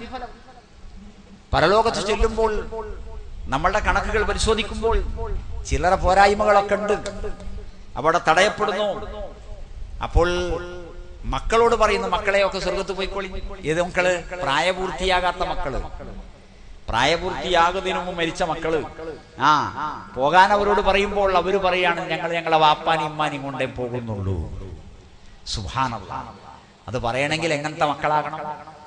Speaker 2: പരലോകത്ത് ചെല്ലുമ്പോൾ നമ്മളുടെ കണക്കുകൾ പരിശോധിക്കുമ്പോൾ ചില്ലറ പോരായ്മകളൊക്കെ ഉണ്ട് അവിടെ തടയപ്പെടുന്നു അപ്പോൾ മക്കളോട് പറയുന്നു മക്കളെയൊക്കെ സ്വർഗത്ത് പോയിക്കോളി ഏത് മക്കള് പ്രായപൂർത്തിയാകാത്ത മക്കള് പ്രായപൂർത്തിയാകുന്നതിന് മുമ്പ് മരിച്ച മക്കള് ആ പോകാൻ അവരോട് പറയുമ്പോൾ അവര് പറയാണ് ഞങ്ങൾ ഞങ്ങളെ വാപ്പാനും ഉമ്മാനും കൊണ്ടേ പോകുന്നുള്ളൂ സുഭാനല്ല അത് പറയണമെങ്കിൽ എങ്ങനത്തെ മക്കളാകണം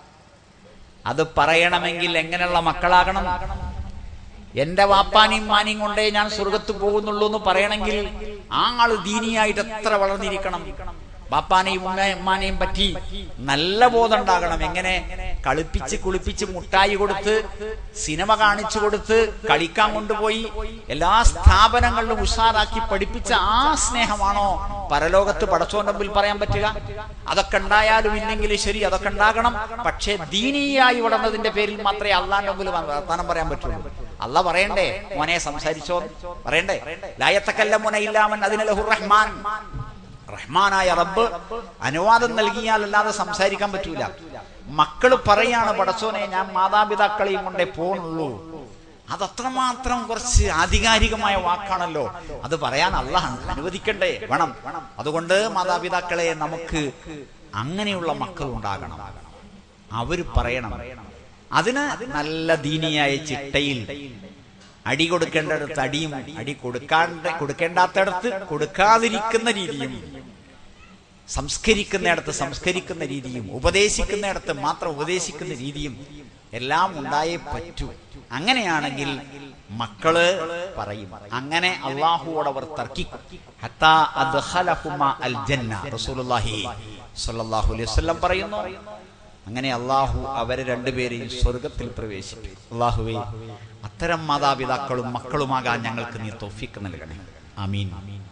Speaker 2: അത് പറയണമെങ്കിൽ എങ്ങനെയുള്ള മക്കളാകണം എന്റെ വാപ്പാനെയും മാനിയും കൊണ്ടേ ഞാൻ സ്വർഗത്ത് പോകുന്നുള്ളൂ എന്ന് പറയണമെങ്കിൽ ആ ആള് ദീനിയായിട്ട് എത്ര വളർന്നിരിക്കണം ബാപ്പാനെയും ഉമ്മനെയും പറ്റി നല്ല ബോധം ഉണ്ടാകണം എങ്ങനെ കളിപ്പിച്ച് കുളിപ്പിച്ച് മുട്ടായി കൊടുത്ത് സിനിമ കാണിച്ചു കൊടുത്ത് കളിക്കാൻ കൊണ്ടുപോയി എല്ലാ സ്ഥാപനങ്ങളിലും ഉഷാറാക്കി പഠിപ്പിച്ച ആ സ്നേഹമാണോ പരലോകത്ത് പടച്ചോന്റെ മുമ്പിൽ പറയാൻ പറ്റുക അതൊക്കെ ഉണ്ടായാലും ഇല്ലെങ്കിൽ ശരി അതൊക്കെ ഉണ്ടാകണം പക്ഷേ ദീനീയായി വളർന്നതിന്റെ പേരിൽ മാത്രമേ അള്ളാന്റെ മുമ്പിൽ വർത്താനം പറയാൻ പറ്റുള്ളൂ അല്ല പറയണ്ടേ മോനെ സംസാരിച്ചോ പറയണ്ടേ ലായത്തക്കല്ല മോനെ ഇല്ലാമൻ അതിനലഹുർ റഹ്മാൻ റഹ്മാനായ റബ്ബ് അനുവാദം നൽകിയാൽ അല്ലാതെ സംസാരിക്കാൻ പറ്റൂല മക്കള് പറയാണ് പടച്ചോനെ ഞാൻ മാതാപിതാക്കളെയും കൊണ്ടേ പോണുള്ളൂ അതത്രമാത്രം കുറച്ച് ആധികാരികമായ വാക്കാണല്ലോ അത് പറയാൻ അള്ളാഹ് അനുവദിക്കണ്ടേ വേണം അതുകൊണ്ട് മാതാപിതാക്കളെ നമുക്ക് അങ്ങനെയുള്ള മക്കൾ ഉണ്ടാകണം അവര് പറയണം അതിന് നല്ല ദീനിയായ ചിട്ടയിൽ അടി കൊടുക്കേണ്ടടുത്ത് അടിയും അടി കൊടുക്കാണ്ട് കൊടുക്കേണ്ടാത്തടത്ത് കൊടുക്കാതിരിക്കുന്ന രീതിയും സംസ്കരിക്കുന്നിടത്ത് സംസ്കരിക്കുന്ന രീതിയും ഉപദേശിക്കുന്നിടത്ത് മാത്രം ഉപദേശിക്കുന്ന രീതിയും എല്ലാം ഉണ്ടായേ പറ്റൂ അങ്ങനെയാണെങ്കിൽ മക്കള് പറയും അങ്ങനെ അള്ളാഹുവോട് അവർ തർക്കിക്കും ഹത്താ അദ്ഖലഹുമ അൽ ജന്ന റസൂലുള്ളാഹി സ്വല്ലല്ലാഹു അലൈഹി വസല്ലം പറയുന്നു അങ്ങനെ അള്ളാഹു അവരെ രണ്ടുപേരെയും സ്വർഗത്തിൽ പ്രവേശിപ്പിക്കും അള്ളാഹുവേ അത്തരം മാതാപിതാക്കളും മക്കളുമാകാൻ ഞങ്ങൾക്ക് നീ തോഫിക്ക് നൽകണേ ആമീൻ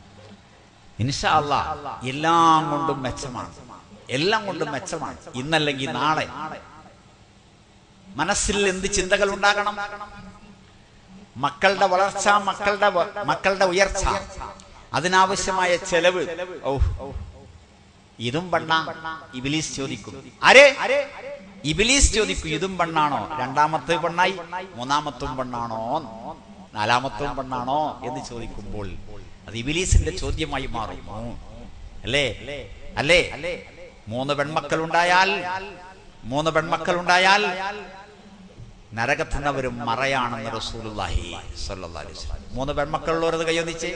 Speaker 2: ഇൻഷാ അല്ലാ എല്ലാം കൊണ്ടും മെച്ചമാണ് എല്ലാം കൊണ്ടും മെച്ചമാണ് ഇന്നല്ലെങ്കിൽ നാളെ മനസ്സിൽ എന്ത് ചിന്തകൾ ഉണ്ടാകണം മക്കളുടെ വളർച്ച മക്കളുടെ മക്കളുടെ ഉയർച്ച അതിനാവശ്യമായ ചെലവ് ഓ ഇതും പണ്ണ ഇബിലീസ് ചോദിക്കും ആരെ ഇബിലീസ് ചോദിക്കും ഇതും പെണ്ണാണോ രണ്ടാമത്തെ പെണ്ണായി മൂന്നാമത്തും പെണ്ണാണോ നാലാമത്തും പെണ്ണാണോ എന്ന് ചോദിക്കുമ്പോൾ അത് ഇബിലീസിന്റെ ചോദ്യമായി മാറും അല്ലേ അല്ലേ മൂന്ന് പെൺമക്കൾ ഉണ്ടായാൽ മൂന്ന് പെൺമക്കൾ ഉണ്ടായാൽ നരകത്തുന്നവരും മറയാണെന്ന് റസൂലുള്ളാഹി സ്വല്ലല്ലാഹി അലൈഹി വസല്ലം മൂന്ന് പെൺമക്കളുള്ളവരത് കയ്യൊന്നിച്ചേ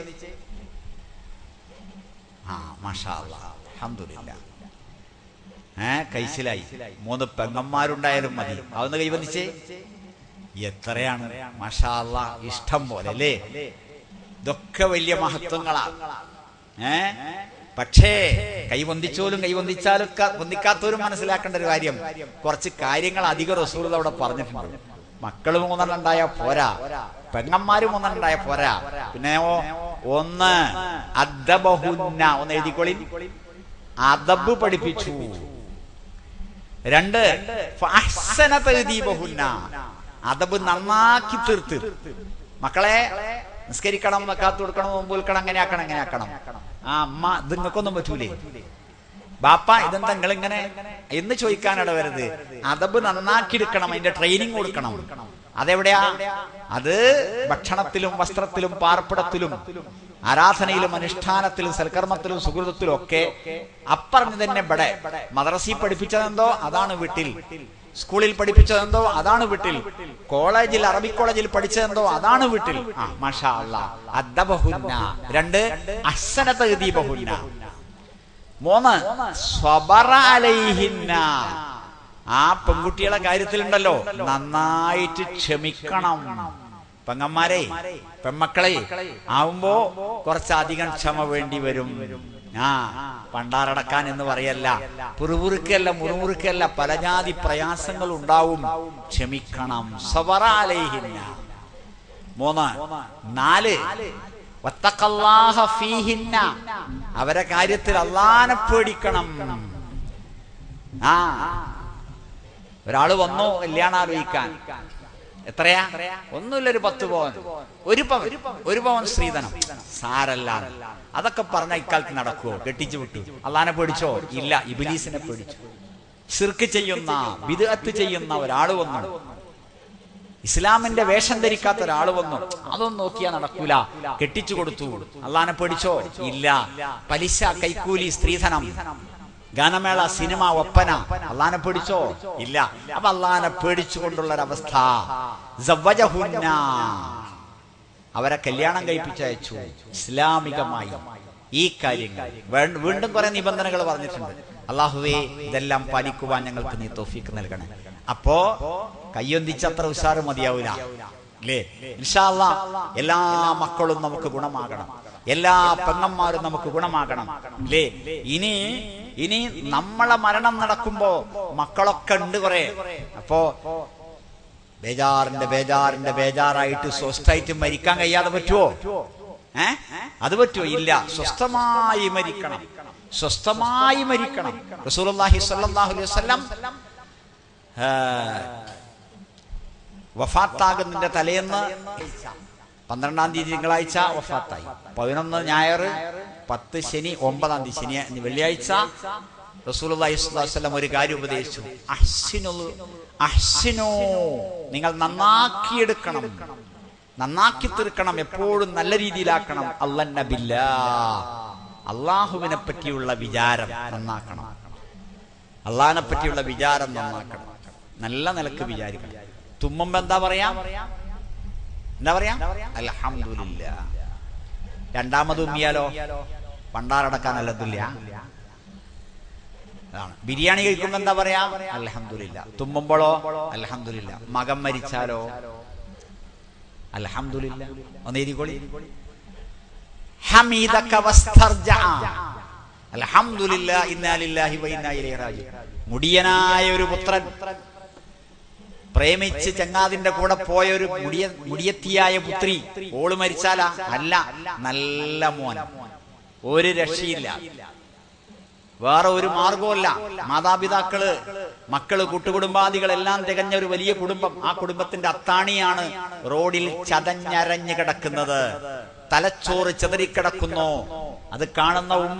Speaker 2: ആ മാഷാ അല്ലാഹ് അൽഹംദുലില്ലാ ഏ കൈസിലായി മൂന്ന് പെങ്ങന്മാരുണ്ടായാലും മതി അതൊന്ന് കൈവന്നിച്ചേ എത്രയാണ് മാഷാ അല്ലാഹ് ഇഷ്ടം പോലെ അല്ലേ ഇതൊക്കെ വലിയ മഹത്വങ്ങളാ ഏ പക്ഷേ കൈവന്തിച്ചോലും കൈവന്തിച്ചാലും വന്ദിക്കാത്തവരും മനസ്സിലാക്കേണ്ട ഒരു കാര്യം കുറച്ച് കാര്യങ്ങൾ അധികം റസൂൽ അവിടെ പറഞ്ഞിട്ടുണ്ട് മക്കള് മൂന്നെണ്ണം ഉണ്ടായ പോരാ പെങ്ങന്മാര് മൂന്നെണ്ണം ഉണ്ടായ പോരാ പിന്നെ ഒന്ന് അദ്ദബഹുന്ന ഒന്ന് എഴുതിക്കൊളി അദബ് പഠിപ്പിച്ചു രണ്ട് ഫഹ്സനതദീബഹുന്ന അദബ് നന്നാക്കി തീർത്ത് മക്കളെ നിസ്കരിക്കണം വെക്കാത്ത കൊടുക്കണം മുമ്പ് വിൽക്കണം അങ്ങനെ ആക്കണം അങ്ങനെ ആക്കണം ആ അമ്മ ഇത് നിങ്ങൾക്കൊന്നും പറ്റൂലേ ബാപ്പ ഇതെന്താ നിങ്ങൾ ഇങ്ങനെ എന്ന് ചോദിക്കാനിട വരുത് അതബ് നന്നാക്കി എടുക്കണം അതിന്റെ ട്രെയിനിങ് കൊടുക്കണം അതെവിടെയാ അത് ഭക്ഷണത്തിലും വസ്ത്രത്തിലും പാർപ്പിടത്തിലും ആരാധനയിലും അനുഷ്ഠാനത്തിലും സൽക്കർമ്മത്തിലും സുഹൃതത്തിലും ഒക്കെ അപ്പറഞ്ഞു തന്നെ ഇവിടെ മദ്രസയിൽ പഠിപ്പിച്ചതെന്തോ അതാണ് വീട്ടിൽ സ്കൂളിൽ പഠിപ്പിച്ചതെന്തോ അതാണ് വീട്ടിൽ കോളേജിൽ അറബി കോളേജിൽ പഠിച്ചതെന്തോ അതാണ് വീട്ടിൽ ആ മാഷാ അദ്ദബഹുന്ന രണ്ട് അഹ്സനതീബഹുന്ന മൂന്ന് സ്വബറ അലൈഹിന്ന ആ പെൺകുട്ടികളെ കാര്യത്തിലുണ്ടല്ലോ നന്നായിട്ട് ക്ഷമിക്കണം പെങ്ങന്മാരെ പെമ്മക്കളെ ആവുമ്പോ കുറച്ചധികം ക്ഷമ വേണ്ടി വരും ആ പണ്ടാറടക്കാൻ എന്ന് പറയല്ല പുറുപുറുക്കല്ല മുറുമുറുക്കല്ല പലജാതി പ്രയാസങ്ങൾ ഉണ്ടാവും ക്ഷമിക്കണം സവറാലേഹില്ല മൂന്ന് നാല് വത്തഖല്ലാഹ ഫീഹിന്ന അവരെ കാര്യത്തിൽ അള്ളാനെ പേടിക്കണം ആ ഒരാള് വന്നു കല്യാണം ആലോചിക്കാൻ എത്രയാ ഒന്നുമില്ല ഒരു പത്ത് പവൻ ഒരു പവൻ ഒരു പവൻ സ്ത്രീധനം സാരല്ല അതൊക്കെ പറഞ്ഞ ഇക്കാലത്ത് നടക്കുവോ കെട്ടിച്ചു വിട്ടു അള്ളാനെ പേടിച്ചോ ഇല്ല ഇബിലീസിനെ പേടിച്ചു സിർക്ക് ചെയ്യുന്ന വിദഗ്ധ ചെയ്യുന്ന ഒരാൾ വന്നു ഇസ്ലാമിന്റെ വേഷം ധരിക്കാത്ത ഒരാൾ വന്നു അതൊന്നും നോക്കിയാ നടക്കൂല കെട്ടിച്ചു കൊടുത്തു അള്ളാനെ പേടിച്ചോ ഇല്ല പലിശ കൈക്കൂലി സ്ത്രീധനം ഗാനമേള സിനിമ ഒപ്പന അള്ളാനെ പേടിച്ചോ ഇല്ല അപ്പൊ അള്ളാനെ പേടിച്ചുകൊണ്ടുള്ള ഒരവസ്ഥ സവ്വജഹുന്ന. അവരെ കല്യാണം കഴിപ്പിച്ചയച്ചു ഇസ്ലാമികമായി ഈ കാര്യങ്ങൾ വേ- വീണ്ടും കുറെ നിബന്ധനകൾ പറഞ്ഞിട്ടുണ്ട് അള്ളാഹുവേ ഇതെല്ലാം പാലിക്കുവാൻ ഞങ്ങൾക്ക് നീ തോഫിക്ക് നൽകണേ അപ്പോ കയ്യൊന്തിച്ചത്ര ഉഷാറ് മതിയാവൂല അല്ലേ ഇൻഷാല്ല എല്ലാ മക്കളും നമുക്ക് ഗുണമാകണം എല്ലാ പെങ്ങന്മാരും നമുക്ക് ഗുണമാകണം അല്ലേ ഇനി ഇനി നമ്മളെ മരണം നടക്കുമ്പോ മക്കളൊക്കെ ഉണ്ട് കുറെ അപ്പോ ബേജാറിന്റെ ബേജാറിന്റെ ബേജാറായിട്ട് സ്വസ്ഥായിട്ട് മരിക്കാൻ കഴിയാതെ പറ്റുമോ ഏ അത് പറ്റുമോ ഇല്ല സ്വസ്ഥമായി മരിക്കണം സ്വസ്ഥമായി മരിക്കണം റസൂലുള്ളാഹി സ്വല്ലല്ലാഹു അലൈഹി വസല്ലം ആ, വഫാത്താകുന്നതിന്റെ തലേന്ന് പന്ത്രണ്ടാം തീയതി തിങ്കളാഴ്ച വഫാത്തായി പതിനൊന്ന് ഞായർ പത്ത് ശനി ഒമ്പതാം തീയതി ശനി വെള്ളിയാഴ്ച റസൂലുള്ളാഹി സ്വല്ലല്ലാഹു അലൈഹി വസല്ലം ഒരു കാര്യം ഉപദേശിച്ചു അഹ്സിനു അഹ്സിനു നിങ്ങൾ നന്നാക്കിയെടുക്കണം നന്നാക്കി തീർക്കണം എപ്പോഴും നല്ല രീതിയിലാക്കണം അല്ലന്നബില്ല അള്ളാഹുവിനെ പറ്റിയുള്ള വിചാരം നന്നാക്കണം അള്ളാഹിനെ പറ്റിയുള്ള വിചാരം നന്നാക്കണം നല്ല നിലക്ക് വിചാരിക്കണം തുമ്മുമ്പോ എന്താ പറയാ എന്താ പറയാ അൽഹംദുലില്ല രണ്ടാമത് ഉമ്മിയാലോ പണ്ടാറടക്കാൻ അല്ലതില്ല അതാണ് ബിരിയാണി കഴിക്കുമ്പോ എന്താ പറയാ അൽഹംദുലില്ല തുമ്മുമ്പോഴോ അൽഹംദുലില്ല മകൻ മരിച്ചാലോ അൽഹംദുലില്ല ഒന്ന് എഴുതിക്കോളി ഹമീദക വസ്തർജഅ അൽഹംദുലില്ലാ ഇന്നാ ലില്ലാഹി വ ഇന്നാ ഇലൈഹി റാജിഊൻ മുടിയനായ ഒരു പുത്രൻ പ്രേമിച്ച് ചങ്ങാതിന്റെ കൂടെ പോയ ഒരു മുടിയ മുടിയത്തിയായ പുത്രി ഓള് മരിച്ചാലാ അല്ല നല്ല മോൻ ഒരു രക്ഷയില്ല വേറെ ഒരു മാർഗവുമല്ല മാതാപിതാക്കള് മക്കള് കൂട്ടുകുടുംബാദികളെല്ലാം തികഞ്ഞ ഒരു വലിയ കുടുംബം ആ കുടുംബത്തിന്റെ അത്താണിയാണ് റോഡിൽ ചതഞ്ഞരഞ്ഞു കിടക്കുന്നത് തലച്ചോറ് ചെതറിക്കിടക്കുന്നു അത് കാണുന്ന ഉമ്മ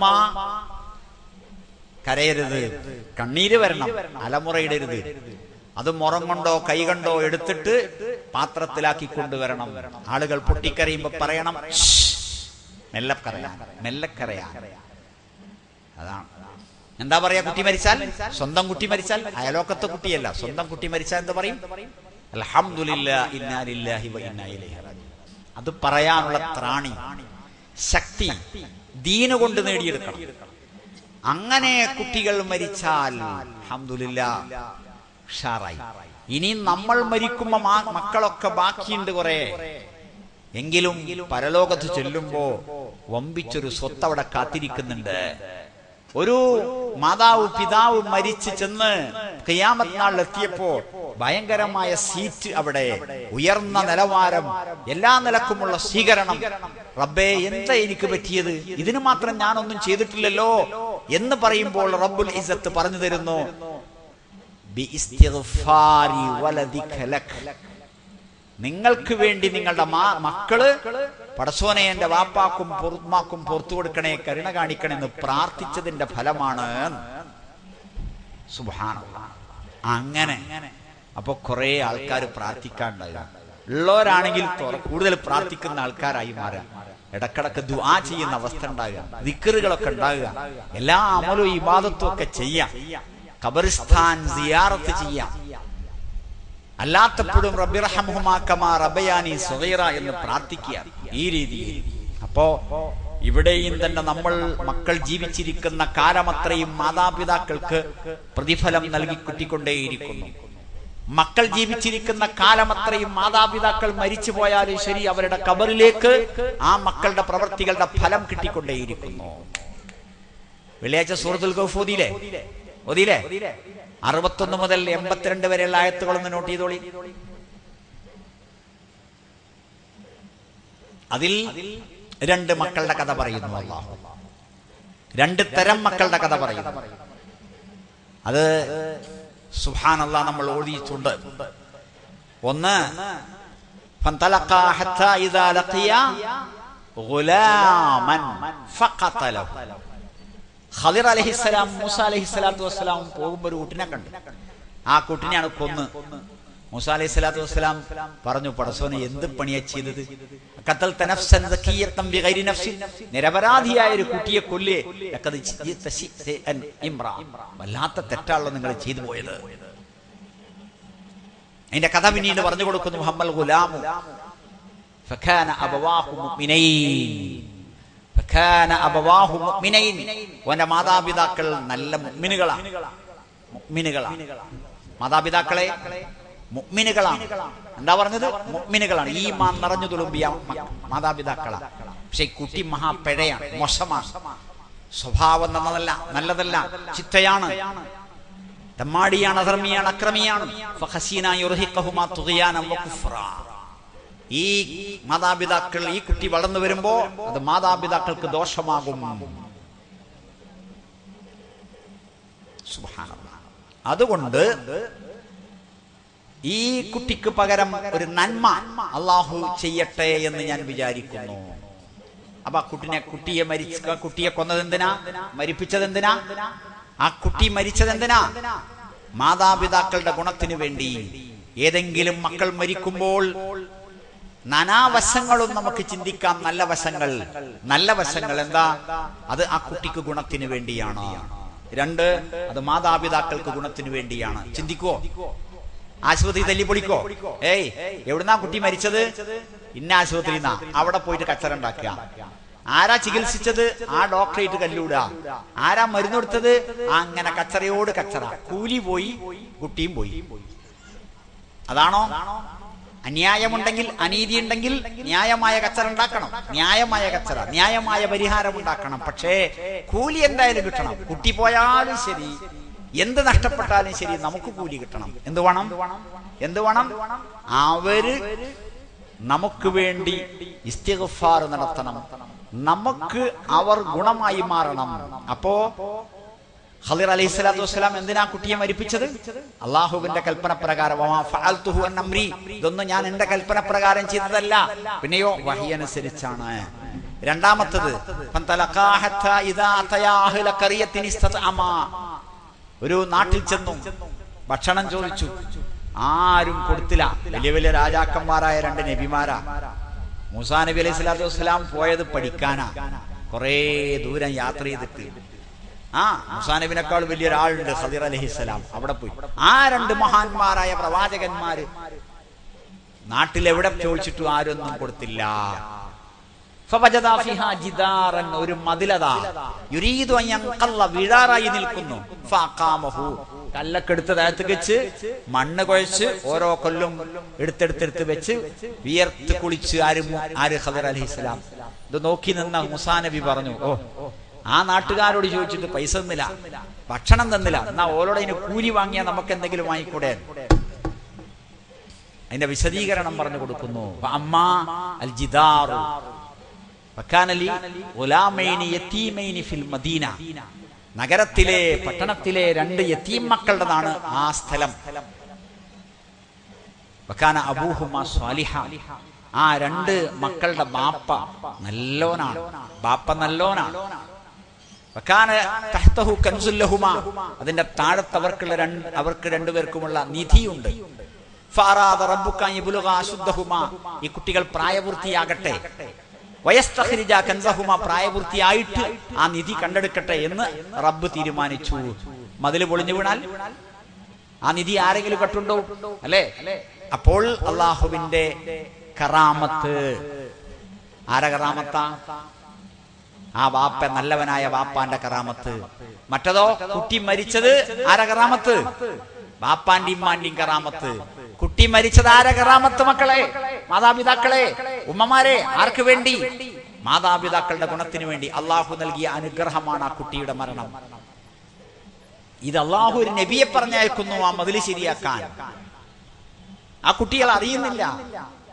Speaker 2: കരയരുത് കണ്ണീര് വരണം അലമുറയിടരുത് അത് മുറം കൊണ്ടോ കൈ കൊണ്ടോ എടുത്തിട്ട് പാത്രത്തിലാക്കി കൊണ്ടുവരണം ആളുകൾ പൊട്ടിക്കരയുമ്പോ പറയണം "ശ്ശ്, മെല്ലെ കരയാൻ മെല്ലെ കരയാൻ അതാണ് എന്താ പറയാ കുട്ടി മരിച്ചാൽ സ്വന്തം കുട്ടി മരിച്ചാൽ അയലോക്കത്തെ കുട്ടിയല്ല സ്വന്തം കുട്ടി മരിച്ചാൽ എന്താ പറയും അൽഹംദുലില്ലാ ഇന്നാ ലില്ലാഹി വ ഇന്നാ ഇലൈഹി റാജിഊൻ അത് പറയാനുള്ള ത്രാണി ശക്തി ദീന് കൊണ്ട് നേടിയെടുക്കണം അങ്ങനെ കുട്ടികൾ മരിച്ചാൽ അൽഹംദുലില്ലാ ഉഷാറായി ഇനി നമ്മൾ മരിക്കുമ്പോ മാ- മക്കളൊക്കെ ബാക്കിയുണ്ട് കുറെ എങ്കിലും പരലോകത്ത് ചെല്ലുമ്പോ വമ്പിച്ചൊരു സ്വത്ത് അവിടെ കാത്തിരിക്കുന്നുണ്ട് ഒരു മാതാവ് പിതാവ് മരിച്ച് ചെന്ന് ഖിയാമത്ത് നാളിൽ എത്തിയപ്പോ ഭയങ്കരമായ സീറ്റ് അവിടെ ഉയർന്ന നിലവാരം എല്ലാ നിലക്കുമുള്ള സ്വീകരണം റബ്ബേ എന്താ എനിക്ക് പറ്റിയത് ഇതിന് മാത്രം ഞാനൊന്നും ചെയ്തിട്ടില്ലല്ലോ എന്ന് പറയുമ്പോൾ റബ്ബുൽ ഇസത്ത് പറഞ്ഞു തരുന്നു ബിഇസ്തിഗ്ഫാരി വലദിക ലക്. നിങ്ങൾക്ക് വേണ്ടി നിങ്ങളുടെ മാ- മക്കള് പടസോനെ എന്റെ വാപ്പാക്കും പൊറുമാക്കും പുറത്തു കൊടുക്കണേ കരുണ കാണിക്കണേ എന്ന് പ്രാർത്ഥിച്ചതിന്റെ ഫലമാണ് സുബ്ഹാനല്ലാഹ്. അങ്ങനെ അപ്പൊ കുറെ ആൾക്കാർ പ്രാർത്ഥിക്കാണ്ടാകുക ഉള്ളവരാണെങ്കിൽ തൊ- കൂടുതൽ പ്രാർത്ഥിക്കുന്ന ആൾക്കാരായി മാറുക ഇടക്കിടക്ക് ദുആ ചെയ്യുന്ന അവസ്ഥ ഉണ്ടാകുക ദിക്കറുകളൊക്കെ ഉണ്ടാകുക എല്ലാ അമലും ഇബാദത്തും ഒക്കെ ചെയ്യാം ഖബറിസ്ഥാൻ സിയാറത്ത് ചെയ്യാം അല്ലാത്തപ്പോഴും റബ്ബിറഹമുമാക്കമാ റബയാനി സുഗൈറ എന്ന് പ്രാർത്ഥിക്കുക ഈ രീതിയിൽ അപ്പോ ഇവിടെയും തന്നെ നമ്മൾ മക്കൾ ജീവിച്ചിരിക്കുന്ന കാലമത്രയും മാതാപിതാക്കൾക്ക് പ്രതിഫലം നൽകി കിട്ടിക്കൊണ്ടേയിരിക്കുന്നു മക്കൾ ജീവിച്ചിരിക്കുന്ന കാലമത്രയും മാതാപിതാക്കൾ മരിച്ചു പോയാലും ശരി അവരുടെ കബറിലേക്ക് ആ മക്കളുടെ പ്രവർത്തികളുടെ ഫലം കിട്ടിക്കൊണ്ടേയിരിക്കുന്നു വെള്ളിയാഴ്ച സൂറത്തുൽ ഗൗഫ് ഓതിയില്ലേ ഓതിയില്ലേ അറുപത്തൊന്ന് മുതൽ എൺപത്തിരണ്ട് വരെയുള്ള ആയത്തുകളൊന്ന് നോട്ട് ചെയ്തോളി അതിൽ രണ്ട് മക്കളുടെ കഥ പറയുന്നു അള്ളാഹു രണ്ട് തരം മക്കളുടെ കഥ പറയുന്നു അത് സുഹാൻ അള്ളാഹ് നമ്മൾ ഓടിയിട്ടുണ്ട് ഒന്ന് فانطلقا حتى إذا لقيا غلاما فقتله ഖദിർ അലഹിസ്സലാം മൂസ അലഹിസ്സലാത്തു വസ്സലാം പോകുമ്പോൾ ഒരു കുട്ടിനെ കണ്ടു ആ കുട്ടിനെയാണ് കൊന്ന് മൂസ അലൈഹി സ്വലാത്തു വസ്സലാം പറഞ്ഞു പടസോനെ എന്ത് പണിയാ ചെയ്തത് ഖത്തൽ തനഫ്സൻ സക്കിയത്തം ബിഗൈരി നഫ്സിൻ നിരപരാധിയായ ഒരു കുട്ടിയെ കൊല്ലേ ലഖദ് ജിഇത ശിഅൻ ഇംറ വല്ലാത്ത തെറ്റാണല്ലോ നിങ്ങൾ ചെയ്തു പോയത് അതിന്റെ കഥ പിന്നീട് പറഞ്ഞു കൊടുക്കുന്നു മുഹമ്മദ് ഗുലാമു ഫകാന അബവാഹു മുഅ്മിനൈൻ ഫകാന അബവാഹു മുഅ്മിനൈൻ അവന്റെ മാതാപിതാക്കൾ നല്ല മുഅ്മിനുകളാണ് മുഅ്മിനുകളാണ് മാതാപിതാക്കളെ മുഅ്മിനുകളാണ് എന്താ പറഞ്ഞത് മുഅ്മിനുകളാണ് ഈ മാ നിറഞ്ഞു തുളുമ്പിയ മ- മാതാപിതാക്കളാണ് പക്ഷെ ഈ കുട്ടി മഹാപിഴയാണ് മോശമാണ് സ്വഭാവം നന്നതല്ല നല്ലതല്ല ചിത്തയാണ് തെമ്മാടിയാണ് അധർമ്മിയാണ് അക്രമിയാണ് ഫഖസീന യുർഹിഖഹുമാ തുഗ്യാനം വകുഫ്റാ. ഈ മാതാപിതാക്കൾ ഈ കുട്ടി വളർന്നു വരുമ്പോ അത് മാതാപിതാക്കൾക്ക് ദോഷമാകും സുബ്ഹാനല്ലാഹ്. അതുകൊണ്ട് ഈ കുട്ടിക്ക് പകരം ഒരു നന്മ അള്ളാഹു ചെയ്യട്ടെ എന്ന് ഞാൻ വിചാരിക്കുന്നു അപ്പൊ ആ കുട്ടിനെ കുട്ടിയെ മരിച്ച ആ കുട്ടിയെ കൊന്നത് എന്തിനാ മരിപ്പിച്ചത് എന്തിനാ ആ കുട്ടി മരിച്ചത് എന്തിനാ മാതാപിതാക്കളുടെ ഗുണത്തിന് വേണ്ടി ഏതെങ്കിലും മക്കൾ മരിക്കുമ്പോൾ നാനാവശങ്ങളും നമുക്ക് ചിന്തിക്കാം നല്ല വശങ്ങൾ നല്ല വശങ്ങൾ എന്താ അത് ആ കുട്ടിക്ക് ഗുണത്തിന് വേണ്ടിയാണ് രണ്ട് അത് മാതാപിതാക്കൾക്ക് ഗുണത്തിന് വേണ്ടിയാണ് ചിന്തിക്കുവോ ആശുപത്രി തല്ലിപ്പൊളിക്കോ ഏയ് എവിടുന്നാ കുട്ടി മരിച്ചത് ഇന്ന ആശുപത്രി അവിടെ പോയിട്ട് കച്ചറ ഉണ്ടാക്കുക ആരാ ചികിത്സിച്ചത് ആ ഡോക്ടറേറ്റ് കല്ലൂടുക ആരാ മരുന്ന് കൊടുത്തത് അങ്ങനെ കച്ചറയോട് കച്ചറ കൂലി പോയി കുട്ടിയും പോയി അതാണോ അന്യായമുണ്ടെങ്കിൽ അനീതി ഉണ്ടെങ്കിൽ ന്യായമായ കച്ചറ ഉണ്ടാക്കണം ന്യായമായ കച്ചറ ന്യായമായ പരിഹാരം ഉണ്ടാക്കണം പക്ഷേ കൂലി എന്തായാലും കിട്ടണം കുട്ടി പോയാലും ശരി എന്ത് നഷ്ടപ്പെട്ടാലും ശരി നമുക്ക് കൂലി കിട്ടണം എന്ത് വേണം എന്ത് വേണം അവര് നമുക്ക് വേണ്ടി ഇസ്തിഗ്ഫാർ നടത്തണം നമുക്ക് അവർ ഗുണമായി മാറണം അപ്പോ ഖദിർ അലൈഹി സ്വലാത്തു വസ്സലാം എന്തിനാ കുട്ടിയെ മരിപ്പിച്ചത് അള്ളാഹുവിന്റെ കൽപ്പന പ്രകാരം വമാ ഫഅൽതുഹു അൻ അംരി. ഇതൊന്നും ഞാൻ എന്റെ കൽപ്പന പ്രകാരം ചെയ്തതല്ല പിന്നെയോ വഹി അനുസരിച്ചാണ് രണ്ടാമത്തത് ഫന്തലഖാ ഹത്താ ഇദാ അതയാ അഹ്ല ഖറിയത്തിൻ ഇസ്തത്അമാ. ഒരു നാട്ടിൽ ചെന്നു ഭക്ഷണം ചോദിച്ചു ആരും കൊടുത്തില്ല വലിയ വലിയ രാജാക്കന്മാരായ രണ്ട് നബിമാരാ മൂസാ നബി അലൈഹി സ്വലാത്തു വസ്സലാം പോയത് പഠിക്കാനാ കുറേ ദൂരം യാത്ര ചെയ്തിട്ട് ആ മൂസാ നബിനേക്കാൾ വലിയൊരാളുണ്ട് ഖദിർ അലഹിസ്സലാം അവിടെ പോയി ആ രണ്ട് മഹാന്മാരായ പ്രവാചകന്മാര് നാട്ടിൽ എവിടെ ചോദിച്ചിട്ടും ആരൊന്നും കൊടുത്തില്ല ഫവജദാ ഫിഹാ ജിദാറൻ ഒരു മതിലതാ യുരീദു അൻ യൻഖല്ല വീഴാറായി നിൽക്കുന്നു ഫഅഖാമഹു കല്ലൊക്കെ എടുത്ത് താഴത്ത് വെച്ച് മണ്ണ് കുഴച്ച് ഓരോ കൊല്ലും എടുത്തെടുത്തെടുത്ത് വെച്ച് വിയർത്ത് കുളിച്ച് ആര് മു- ആര് ഖദർ അലഹിസ്സലാം ഇത് നോക്കി നിന്ന മുസാ നബി പറഞ്ഞു ഓ ആ നാട്ടുകാരോട് ചോദിച്ചിട്ട് പൈസ തന്നില്ല ഭക്ഷണം തന്നില്ല എന്നാ ഓരോടെ അതിന് കൂലി വാങ്ങിയാൽ നമുക്ക് എന്തെങ്കിലും വാങ്ങിക്കൂടെ അതിന്റെ വിശദീകരണം പറഞ്ഞു കൊടുക്കുന്നു അമ്മ അൽ ജിദാറു വക്കാനലി ഗുലാമൈനി യതീമൈനി ഫിൽ മദീന നഗരത്തിലെ പട്ടണത്തിലെ രണ്ട് യതീം മക്കളുടേതാണ് ആ സ്ഥലം വക്കാന അബൂഹുമ സ്വാലിഹ ആ രണ്ട് മക്കളുടെ ബാപ്പ നല്ലോനാണ് ബാപ്പ നല്ലോനാണ് വക്കാന തഹ്തഹു കൻസുല്ലഹുമ അതിന്റെ താഴത്ത് അവർക്കുള്ള രണ്ട് അവർക്ക് രണ്ടുപേർക്കുമുള്ള നിധിയുണ്ട് ഫാറാദ റബ്ബുക അൻ യബ്ലുഗ അശുദ്ധഹുമ ഈ കുട്ടികൾ പ്രായപൂർത്തിയാകട്ടെ വയസ്തഖ്രിജ കൻസഹുമ പ്രായപൂർത്തിയായിട്ട് ആ നിധി കണ്ടെടുക്കട്ടെ എന്ന് റബ്ബ് തീരുമാനിച്ചു മതില് പൊളിഞ്ഞു വീണാൽ ആ നിധി ആരെങ്കിലും കട്ടുണ്ടോ അല്ലേ അപ്പോൾ അള്ളാഹുവിന്റെ കറാമത്ത് ആരെ കറാമത്താ ആ വാപ്പ നല്ലവനായ വാപ്പാന്റെ കറാമത്ത് മറ്റതോ കുട്ടി മരിച്ചത് ആര കറാമത്ത് വാപ്പാന്റെ ഇമ്മാന്റെയും കറാമത്ത് കുട്ടി മരിച്ചത് ആര കറാമത്ത് മക്കളെ മാതാപിതാക്കളെ ഉമ്മമാരെ ആർക്ക് വേണ്ടി മാതാപിതാക്കളുടെ ഗുണത്തിന് വേണ്ടി അള്ളാഹു നൽകിയ അനുഗ്രഹമാണ് ആ കുട്ടിയുടെ മരണം ഇത് അള്ളാഹു ഒരു നബിയെ പറഞ്ഞയക്കുന്നു ആ മതില് ശരിയാക്കാൻ ആ കുട്ടികൾ അറിയുന്നില്ല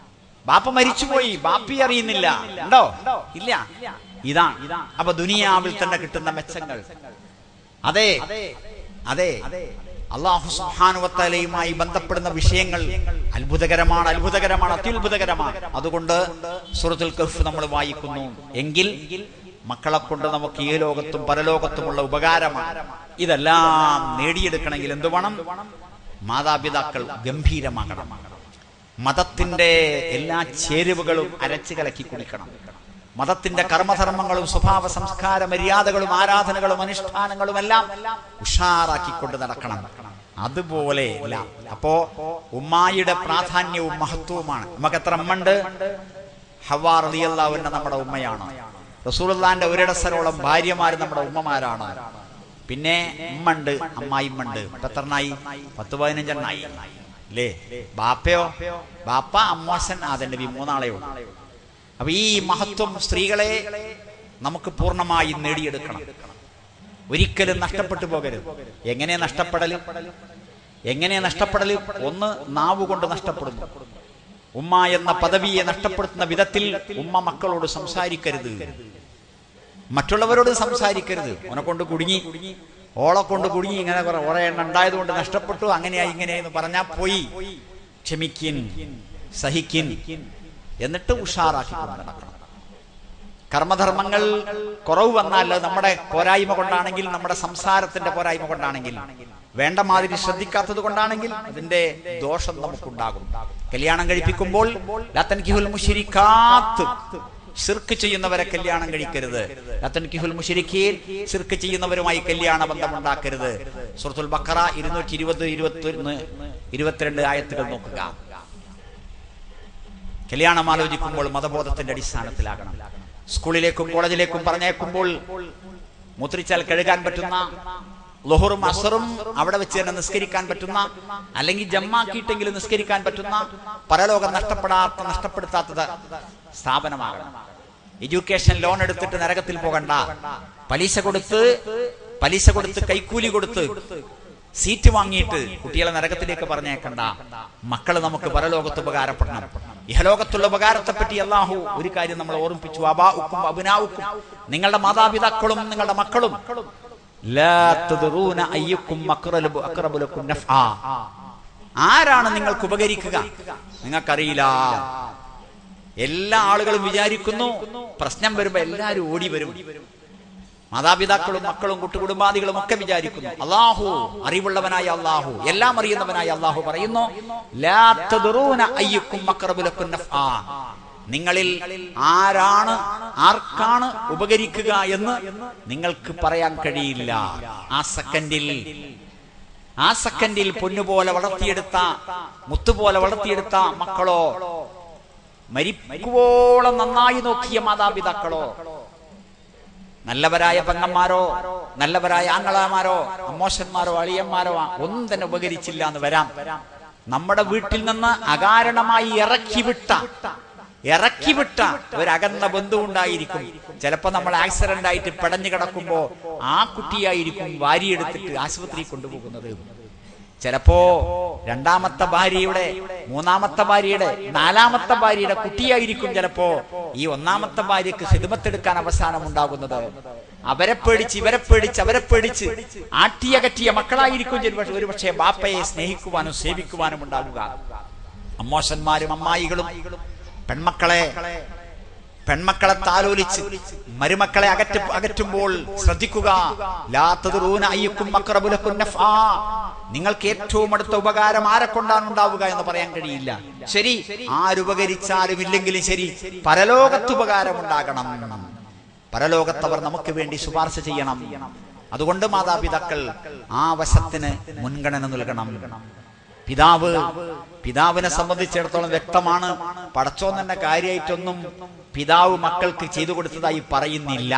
Speaker 2: ബാപ്പ മരിച്ചുപോയി ബാപ്പി അറിയുന്നില്ല ഉണ്ടോ ഇല്ല ഇതാണ് അപ്പൊ ദുനിയാവിൽ തന്നെ കിട്ടുന്ന മെച്ചങ്ങൾ അതെ അതെ അള്ളാഹു സുഹാനുവത്തലയുമായി ബന്ധപ്പെടുന്ന വിഷയങ്ങൾ അത്ഭുതകരമാണ് അത്ഭുതകരമാണ് അത്യുത്ഭുതകരമാണ് അതുകൊണ്ട് സുഹൃത്തുൽ കഫ് നമ്മൾ വായിക്കുന്നു എങ്കിൽ മക്കളെ കൊണ്ട് നമുക്ക് ഈ ലോകത്തും പരലോകത്തുമുള്ള ഉപകാരമാണ് ഇതെല്ലാം നേടിയെടുക്കണമെങ്കിൽ എന്ത് വേണം മാതാപിതാക്കൾ ഗംഭീരമാകണം മതത്തിന്റെ എല്ലാ ചേരുവകളും അരച്ചു കലക്കി കുടിക്കണം മതത്തിന്റെ കർമ്മധർമ്മങ്ങളും സ്വഭാവ സംസ്കാര മര്യാദകളും ആരാധനകളും അനുഷ്ഠാനങ്ങളും എല്ലാം ഉഷാറാക്കിക്കൊണ്ട് നടക്കണം അതുപോലെ അല്ല അപ്പോ ഉമ്മായിയുടെ പ്രാധാന്യവും മഹത്വവുമാണ് നമുക്ക് എത്ര അമ്മണ്ട് ഹവാ റളിയല്ലാഹുവിന്റെ നമ്മുടെ ഉമ്മയാണ് റസൂലുള്ളാന്റെ ഒരിടസരോളം ഭാര്യമാര് നമ്മുടെ ഉമ്മമാരാണ് പിന്നെ ഉമ്മണ്ട് അമ്മായിമ്മണ്ട് ഇപ്പൊ എത്രണ്ണായി പത്ത് പതിനഞ്ചെണ്ണായി അല്ലേ ബാപ്പയോ ബാപ്പ അമ്മോശൻ അതിന്റെ വി മൂന്നാളേ ഉള്ളൂ അപ്പൊ ഈ മഹത്വം സ്ത്രീകളെ നമുക്ക് പൂർണ്ണമായി നേടിയെടുക്കണം ഒരിക്കലും നഷ്ടപ്പെട്ടു പോകരുത് എങ്ങനെ നഷ്ടപ്പെടല് എങ്ങനെ നഷ്ടപ്പെടല് ഒന്ന് നാവ് കൊണ്ട് നഷ്ടപ്പെടുന്നു ഉമ്മ എന്ന പദവിയെ നഷ്ടപ്പെടുത്തുന്ന വിധത്തിൽ ഉമ്മ മക്കളോട് സംസാരിക്കരുത് മറ്റുള്ളവരോട് സംസാരിക്കരുത് ഓനെ കൊണ്ട് കുടുങ്ങി ഓളെ കൊണ്ട് കുടുങ്ങി ഇങ്ങനെ കുറെ കുറെ എണ്ണം ഉണ്ടായത് കൊണ്ട് നഷ്ടപ്പെട്ടു അങ്ങനെയായി ഇങ്ങനെയായി എന്ന് പറഞ്ഞാൽ പോയി ക്ഷമിക്കിൻ സഹിക്കിൻ എന്നിട്ട് ഉഷാറാക്കി കൊണ്ട് നടക്കണം കർമ്മധർമ്മങ്ങൾ കുറവ് വന്നാൽ അത് നമ്മുടെ പോരായ്മ കൊണ്ടാണെങ്കിൽ നമ്മുടെ സംസാരത്തിന്റെ പോരായ്മ കൊണ്ടാണെങ്കിൽ വേണ്ട മാതിരി ശ്രദ്ധിക്കാത്തത് കൊണ്ടാണെങ്കിൽ അതിന്റെ ദോഷം നമുക്കുണ്ടാകും കല്യാണം കഴിപ്പിക്കുമ്പോൾ ലത്തൻകിഹുൽ മുശിരിക്കാത്ത് ശിർക്ക് ചെയ്യുന്നവരെ കല്യാണം കഴിക്കരുത് ലത്തൻകിഹുൽ മുശിരിക്കീൻ ശിർക്ക് ചെയ്യുന്നവരുമായി കല്യാണ ബന്ധമുണ്ടാക്കരുത് സുഹൃത്തുൽ ബക്കറ ഇരുന്നൂറ്റി ഇരുപത് ഇരുപത്തി ഒന്ന് ഇരുപത്തിരണ്ട് ആയത്തുകൾ നോക്കുക കല്യാണം ആലോചിക്കുമ്പോൾ മതബോധത്തിന്റെ അടിസ്ഥാനത്തിലാകണം സ്കൂളിലേക്കും കോളേജിലേക്കും പറഞ്ഞേക്കുമ്പോൾ മുത്രിച്ചാൽ കഴുകാൻ പറ്റുന്ന ലൊഹറും അസറും അവിടെ വെച്ച് തന്നെ നിസ്കരിക്കാൻ പറ്റുന്ന അല്ലെങ്കിൽ ജമ്മാക്കിയിട്ടെങ്കിലും നിസ്കരിക്കാൻ പറ്റുന്ന പരലോകം നഷ്ടപ്പെടാത്ത നഷ്ടപ്പെടുത്താത്ത സ്ഥാപനമാകണം എഡ്യൂക്കേഷൻ ലോൺ എടുത്തിട്ട് നരകത്തിൽ പോകണ്ട പലിശ കൊടുത്ത് പലിശ കൊടുത്ത് കൈക്കൂലി കൊടുത്ത് സീറ്റ് വാങ്ങിയിട്ട് കുട്ടികളെ നരകത്തിലേക്ക് പറഞ്ഞേക്കണ്ട മക്കള് നമുക്ക് പരലോകത്ത് ഉപകാരപ്പെടണം ഇഹലോകത്തുള്ള ഉപകാരത്തെപ്പറ്റി അള്ളാഹു ഒരു കാര്യം നമ്മൾ ഓർമ്മിപ്പിച്ചു അബാഉക്കും അബുനാവുക്കും നിങ്ങളുടെ മാതാപിതാക്കളും നിങ്ങളുടെ മക്കളും ലാ തദ്റൂന അയ്യുക്കും അഖ്റബു അഖ്റബു ലക്കും നഫ്ആ. ആരാണ് നിങ്ങൾക്ക് ഉപകരിക്കുക നിങ്ങൾക്കറിയില്ല എല്ലാ ആളുകളും വിചാരിക്കുന്നു പ്രശ്നം വരുമ്പോ എല്ലാരും ഓടി വരും മാതാപിതാക്കളും മക്കളും കുട്ടുകുടുംബാദികളും ഒക്കെ വിചാരിക്കുന്നു അള്ളാഹു അറിവുള്ളവനായ അള്ളാഹു എല്ലാം അറിയുന്നവനായ അള്ളാഹു പറയുന്നു ലാ തദ്റൂന അയ്യുക്കും അഖ്റബു ലക്കും നഫ്ആ. നിങ്ങളിൽ ആരാണ് ആർക്കാണ് ഉപകരിക്കുക എന്ന് നിങ്ങൾക്ക് പറയാൻ കഴിയില്ല ആ സെക്കൻഡിൽ ആ സെക്കൻഡിൽ പൊന്നുപോലെ വളർത്തിയെടുത്ത മുത്തുപോലെ വളർത്തിയെടുത്ത മക്കളോ മരിക്കുവോളം നന്നായി നോക്കിയ മാതാപിതാക്കളോ നല്ലവരായ പെങ്ങന്മാരോ നല്ലവരായ ആങ്ങളമാരോ അമ്മോശന്മാരോ അളിയന്മാരോ ഒന്നും തന്നെ ഉപകരിച്ചില്ല എന്ന് വരാം നമ്മുടെ വീട്ടിൽ നിന്ന് അകാരണമായി ഇറക്കി വിട്ട ഇറക്കി വിട്ട ഒരു അകന്ന ബന്ധു ഉണ്ടായിരിക്കും ചിലപ്പോ നമ്മൾ ആക്സിഡന്റ് ആയിട്ട് പെടഞ്ഞു കിടക്കുമ്പോ ആ കുട്ടിയായിരിക്കും വാരിയെടുത്തിട്ട് ആശുപത്രി കൊണ്ടുപോകുന്നത് ചിലപ്പോ രണ്ടാമത്തെ ഭാര്യയുടെ മൂന്നാമത്തെ ഭാര്യയുടെ നാലാമത്തെ ഭാര്യയുടെ കുട്ടിയായിരിക്കും ചിലപ്പോ ഈ ഒന്നാമത്തെ ഭാര്യക്ക് ഹിതമത്തെടുക്കാൻ അവസാനം ഉണ്ടാകുന്നത് അവരെ പേടിച്ച് ഇവരെ പേടിച്ച് അവരെ പേടിച്ച് ആട്ടിയകറ്റിയ മക്കളായിരിക്കും ചില ഒരുപക്ഷെ ബാപ്പയെ സ്നേഹിക്കുവാനും സേവിക്കുവാനും ഉണ്ടാവുക അമ്മോശന്മാരും അമ്മായികളും പെൺമക്കളെ പെൺമക്കളെ താലോലിച്ച് മരുമക്കളെ അകറ്റ അകറ്റുമ്പോൾ ശ്രദ്ധിക്കുക ലാ തദ്റൂന അയ്യുക്കും അഖ്റബു ലക്കും നഫ്ആ. നിങ്ങൾക്ക് ഏറ്റവും അടുത്ത ഉപകാരം ആരെ കൊണ്ടാണ് ഉണ്ടാവുക എന്ന് പറയാൻ കഴിയില്ല ശരി ആരുപകരിച്ചാലും ഇല്ലെങ്കിലും ശരി പരലോകത്ത് ഉപകാരം ഉണ്ടാകണം പരലോകത്തവർ നമുക്ക് വേണ്ടി ശുപാർശ ചെയ്യണം അതുകൊണ്ട് മാതാപിതാക്കൾ ആ വശത്തിന് മുൻഗണന നൽകണം പിതാവ് പിതാവിനെ സംബന്ധിച്ചിടത്തോളം വ്യക്തമാണ് പടച്ചോൻ തന്നെ കാര്യമായിട്ടൊന്നും പിതാവ് മക്കൾക്ക് ചെയ്തു കൊടുത്തതായി പറയുന്നില്ല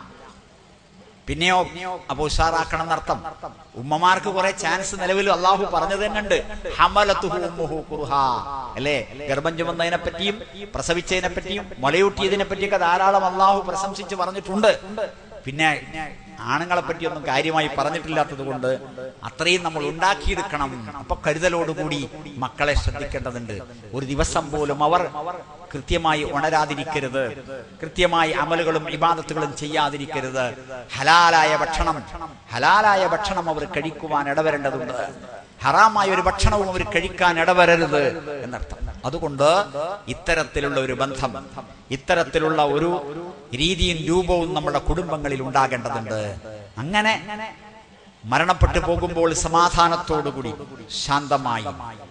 Speaker 2: പിന്നെയോ അപ്പൊ ഉഷാറാക്കണം എന്നർത്ഥം ഉമ്മമാർക്ക് കുറെ ചാൻസ് നിലവിൽ അള്ളാഹു പറഞ്ഞു തന്നെയുണ്ട് ഹമലത്തുഹു ഉമ്മുഹു കുർഹാ. അല്ലേ ഗർഭം ചുമന്നതിനെ പറ്റിയും പ്രസവിച്ചതിനെ പറ്റിയും മുലയൂട്ടിയതിനെ പറ്റിയൊക്കെ ധാരാളം അള്ളാഹു പ്രശംസിച്ച് പറഞ്ഞിട്ടുണ്ട് പിന്നെ ആണുങ്ങളെ പറ്റിയൊന്നും കാര്യമായി പറഞ്ഞിട്ടില്ലാത്തത് കൊണ്ട് അത്രയും നമ്മൾ ഉണ്ടാക്കിയെടുക്കണം അപ്പൊ കരുതലോടുകൂടി മക്കളെ ശ്രദ്ധിക്കേണ്ടതുണ്ട് ഒരു ദിവസം പോലും അവർ കൃത്യമായി ഉണരാതിരിക്കരുത് കൃത്യമായി അമലുകളും ഇബാദത്തുകളും ചെയ്യാതിരിക്കരുത് ഹലാലായ ഭക്ഷണം ഹലാലായ ഭക്ഷണം അവർ കഴിക്കുവാൻ ഇടവരേണ്ടതുണ്ട് ഹറാമായ ഒരു ഭക്ഷണവും അവർ കഴിക്കാൻ ഇടവരരുത് എന്നർത്ഥം അതുകൊണ്ട് ഇത്തരത്തിലുള്ള ഒരു ബന്ധം ഇത്തരത്തിലുള്ള ഒരു രീതിയും രൂപവും നമ്മുടെ കുടുംബങ്ങളിൽ ഉണ്ടാകേണ്ടതുണ്ട് അങ്ങനെ മരണപ്പെട്ടു പോകുമ്പോൾ സമാധാനത്തോടുകൂടി ശാന്തമായി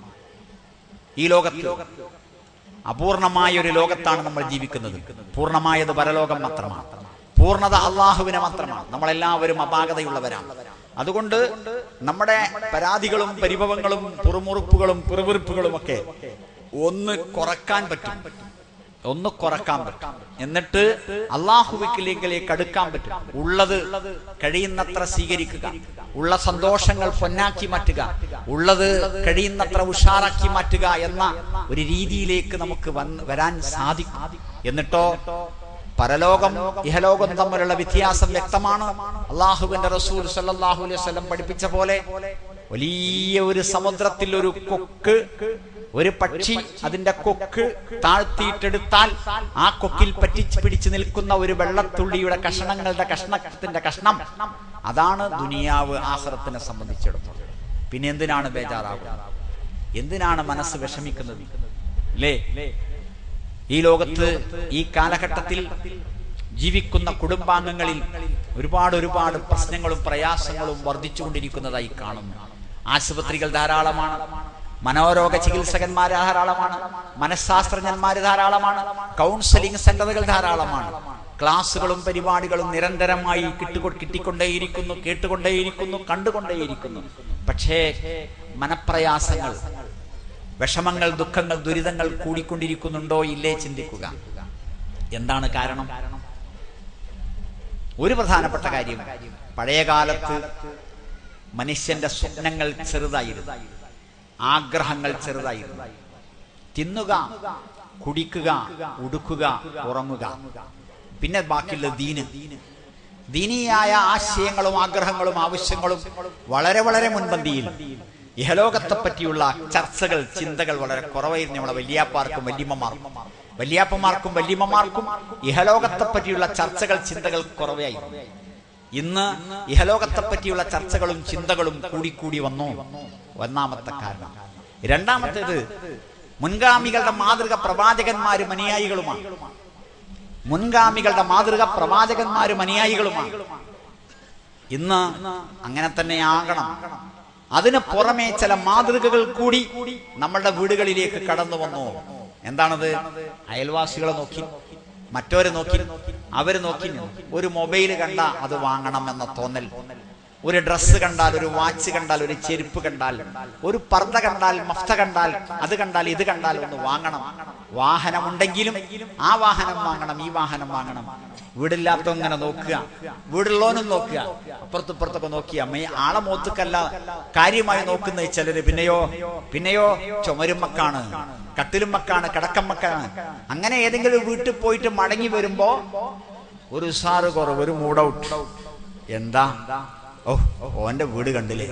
Speaker 2: ഈ ലോകത്ത് അപൂർണമായ ഒരു ലോകത്താണ് നമ്മൾ ജീവിക്കുന്നത് പൂർണ്ണമായത് പരലോകം മാത്രമാണ് പൂർണ്ണത അള്ളാഹുവിനെ മാത്രമാണ് നമ്മളെല്ലാവരും അപാകതയുള്ളവരാണ് അതുകൊണ്ട് നമ്മുടെ പരാതികളും പരിഭവങ്ങളും പുറമുറുപ്പുകളും പിറുപിറുപ്പുകളും ഒക്കെ ഒന്ന് കുറക്കാൻ പറ്റും ഒന്ന് കുറക്കാൻ പറ്റും എന്നിട്ട് അള്ളാഹുവിലേക്ക് അടുക്കാൻ പറ്റും ഉള്ളത് കഴിയുന്നത്ര സ്വീകരിക്കുക ഉള്ള സന്തോഷങ്ങൾ പൊന്നാക്കി മാറ്റുക ഉള്ളത് കഴിയുന്നത്ര ഉഷാറാക്കി മാറ്റുക എന്ന ഒരു രീതിയിലേക്ക് നമുക്ക് വന്ന് വരാൻ സാധിക്കും എന്നിട്ടോ പരലോകം ഇഹലോകം തമ്മിലുള്ള വ്യത്യാസം വ്യക്തമാണ് അള്ളാഹുവിന്റെ റസൂൽ സല്ലല്ലാഹു അലൈഹി വസല്ലം പഠിപ്പിച്ച പോലെ വലിയ ഒരു സമുദ്രത്തിൽ ഒരു കൊക്ക് ഒരു പക്ഷി അതിന്റെ കൊക്ക് താഴ്ത്തിയിട്ടെടുത്താൽ ആ കൊക്കിൽ പറ്റിച്ച് പിടിച്ചു നിൽക്കുന്ന ഒരു വെള്ളത്തുള്ളിയുടെ കഷണങ്ങളുടെ കഷ്ണത്തിന്റെ കഷ്ണം അതാണ് ദുനിയാവ് ആഹ്റത്തിനെ സംബന്ധിച്ചിടത്തോളം പിന്നെ എന്തിനാണ് ബേജാറാകുന്നത് എന്തിനാണ് മനസ്സ് വിഷമിക്കുന്നത് അല്ലേ ഈ ലോകത്ത് ഈ കാലഘട്ടത്തിൽ ജീവിക്കുന്ന കുടുംബാംഗങ്ങളിൽ ഒരുപാട് ഒരുപാട് പ്രശ്നങ്ങളും പ്രയാസങ്ങളും വർദ്ധിച്ചുകൊണ്ടിരിക്കുന്നതായി കാണുന്നു ആശുപത്രികൾ ധാരാളമാണ് മനോരോഗ ചികിത്സകന്മാർ ധാരാളമാണ് മനഃശാസ്ത്രജ്ഞന്മാർ ധാരാളമാണ് കൗൺസിലിംഗ് സെന്ററുകൾ ധാരാളമാണ് ക്ലാസ്സുകളും പരിപാടികളും നിരന്തരമായി കിട്ടുകൊ കിട്ടിക്കൊണ്ടേയിരിക്കുന്നു കേട്ടുകൊണ്ടേയിരിക്കുന്നു കണ്ടുകൊണ്ടേയിരിക്കുന്നു പക്ഷേ മനപ്രയാസങ്ങൾ വിഷമങ്ങൾ ദുഃഖങ്ങൾ ദുരിതങ്ങൾ കൂടിക്കൊണ്ടിരിക്കുന്നുണ്ടോ ഇല്ലേ ചിന്തിക്കുക എന്താണ് കാരണം ഒരു പ്രധാനപ്പെട്ട കാര്യം പഴയ കാലത്ത് മനുഷ്യന്റെ സ്വപ്നങ്ങൾ ചെറുതായിരുന്നു ആഗ്രഹങ്ങൾ ചെറുതായിരുന്നു തിന്നുക കുടിക്കുക ഉടുക്കുക ഉറങ്ങുക പിന്നെ ബാക്കിയുള്ളത് ദീന് ദീനീയായ ആശയങ്ങളും ആഗ്രഹങ്ങളും ആവശ്യങ്ങളും വളരെ വളരെ മുൻപന്തിയിൽ ഇഹലോകത്തെ പറ്റിയുള്ള ചർച്ചകൾ ചിന്തകൾ വളരെ കുറവായിരുന്നു നമ്മളെ വല്യാപ്പാർക്കും വല്യമ്മമാർക്കും വല്യാപ്പമാർക്കും വല്യമ്മമാർക്കും ഇഹലോകത്തെ പറ്റിയുള്ള ചർച്ചകൾ ചിന്തകൾ കുറവായിരുന്നു ഇന്ന് ഇഹലോകത്തെ പറ്റിയുള്ള ചർച്ചകളും ചിന്തകളും കൂടിക്കൂടി വന്നു ഒന്നാമത്തെ കാരണം രണ്ടാമത്തേത് മുൻഗാമികളുടെ മാതൃക പ്രവാചകന്മാരും അനുയായികളുമാണ് മുൻഗാമികളുടെ മാതൃക പ്രവാചകന്മാരും അനുയായികളുമാണ് ഇന്ന് അങ്ങനെ തന്നെ ആകണം അതിന് പുറമെ ചില മാതൃകകൾ കൂടി നമ്മളുടെ വീടുകളിലേക്ക് കടന്നു വന്നു എന്താണത് അയൽവാസികളെ നോക്കി മറ്റോരെ നോക്കി അവര് നോക്കി ഒരു മൊബൈൽ കണ്ട അത് വാങ്ങണം എന്ന തോന്നൽ ഒരു ഡ്രസ്സ് കണ്ടാൽ ഒരു വാച്ച് കണ്ടാൽ ഒരു ചെരുപ്പ് കണ്ടാൽ ഒരു പർദ്ദ കണ്ടാൽ മഫ്ത കണ്ടാൽ അത് കണ്ടാൽ ഇത് കണ്ടാൽ ഒന്ന് വാങ്ങണം വാഹനമുണ്ടെങ്കിലും ആ വാഹനം വാങ്ങണം ഈ വാഹനം വാങ്ങണം വീടില്ലാത്ത ഇങ്ങനെ നോക്കുക വീടുള്ളവനും നോക്കുക അപ്പുറത്തിപ്പുറത്തൊക്കെ നോക്കിയ അമ്മ ആളെ മോത്തുക്കല്ല കാര്യമായി നോക്കുന്ന ചിലര് പിന്നെയോ പിന്നെയോ ചുമരുമക്കാണ് കട്ടിലുമക്കാണ് കിടക്കമ്മക്കാണ് അങ്ങനെ ഏതെങ്കിലും വീട്ടിൽ പോയിട്ട് മടങ്ങി വരുമ്പോ ഒരു സാറ് കുറവ് ഒരു മൂഡ് ഔട്ട് എന്താ ഓ ഓന്റെ വീട് കണ്ടില്ലേ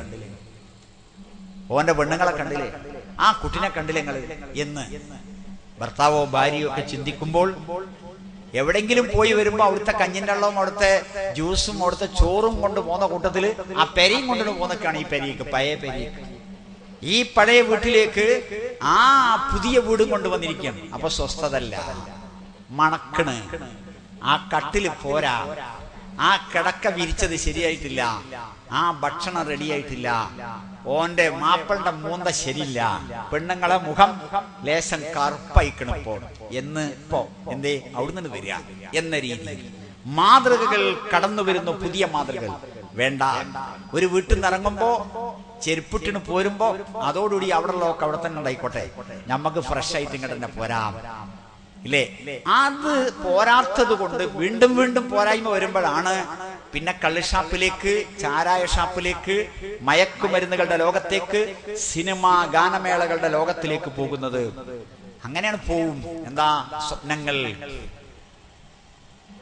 Speaker 2: ഓന്റെ പെണ്ണുങ്ങളെ കണ്ടില്ലേ ആ കുട്ടിനെ കണ്ടില്ലേ നിങ്ങള് എന്ന് ഭർത്താവോ ഭാര്യയോ ഒക്കെ ചിന്തിക്കുമ്പോൾ എവിടെങ്കിലും പോയി വരുമ്പോ അവിടുത്തെ കഞ്ഞിന്റെ വെള്ളവും അവിടുത്തെ ജ്യൂസും അവിടുത്തെ ചോറും കൊണ്ട് പോകുന്ന കൂട്ടത്തില് ആ പെരയും കൊണ്ടുകൊണ്ട് പോകുന്നൊക്കെയാണ് ഈ പെരയ്ക്ക് പഴയ പെരയ്ക്ക് ഈ പഴയ വീട്ടിലേക്ക് ആ പുതിയ വീടും കൊണ്ടുവന്നിരിക്കുകയാണ് അപ്പൊ സ്വസ്ഥതല്ല മണക്കണ് ആ കട്ടില് പോരാ ആ കിടക്ക വിരിച്ചത് ശരിയായിട്ടില്ല ആ ഭക്ഷണം റെഡിയായിട്ടില്ല ഓന്റെ മാപ്പിളുടെ മൂന്ത ശരിയില്ല പെണ്ണുങ്ങളെ മുഖം ലേശം കറുപ്പയക്കണിപ്പോ എന്ന് ഇപ്പോ എന്തേ അവിടുന്ന് വരിക എന്ന രീതി മാതൃകകൾ കടന്നു വരുന്ന പുതിയ മാതൃകകൾ വേണ്ട ഒരു വീട്ടിൽ നിന്ന് ഇറങ്ങുമ്പോ ചെരുപ്പിട്ടിന് പോരുമ്പോ അതോടുകൂടി അവിടെ ഉള്ളതൊക്കെ അവിടെ തന്നെ ഉണ്ടായിക്കോട്ടെ നമുക്ക് ഫ്രഷ് ആയിട്ട് ഇങ്ങോട്ട് തന്നെ പോരാം ഇല്ലേ അത് പോരാത്തത് കൊണ്ട് വീണ്ടും വീണ്ടും പോരായ്മ വരുമ്പോഴാണ് പിന്നെ കള്ളുഷാപ്പിലേക്ക് ചാരായ ഷാപ്പിലേക്ക് മയക്കുമരുന്നുകളുടെ ലോകത്തേക്ക് സിനിമ ഗാനമേളകളുടെ ലോകത്തിലേക്ക് പോകുന്നത് അങ്ങനെയാണ് പോവും എന്താ സ്വപ്നങ്ങൾ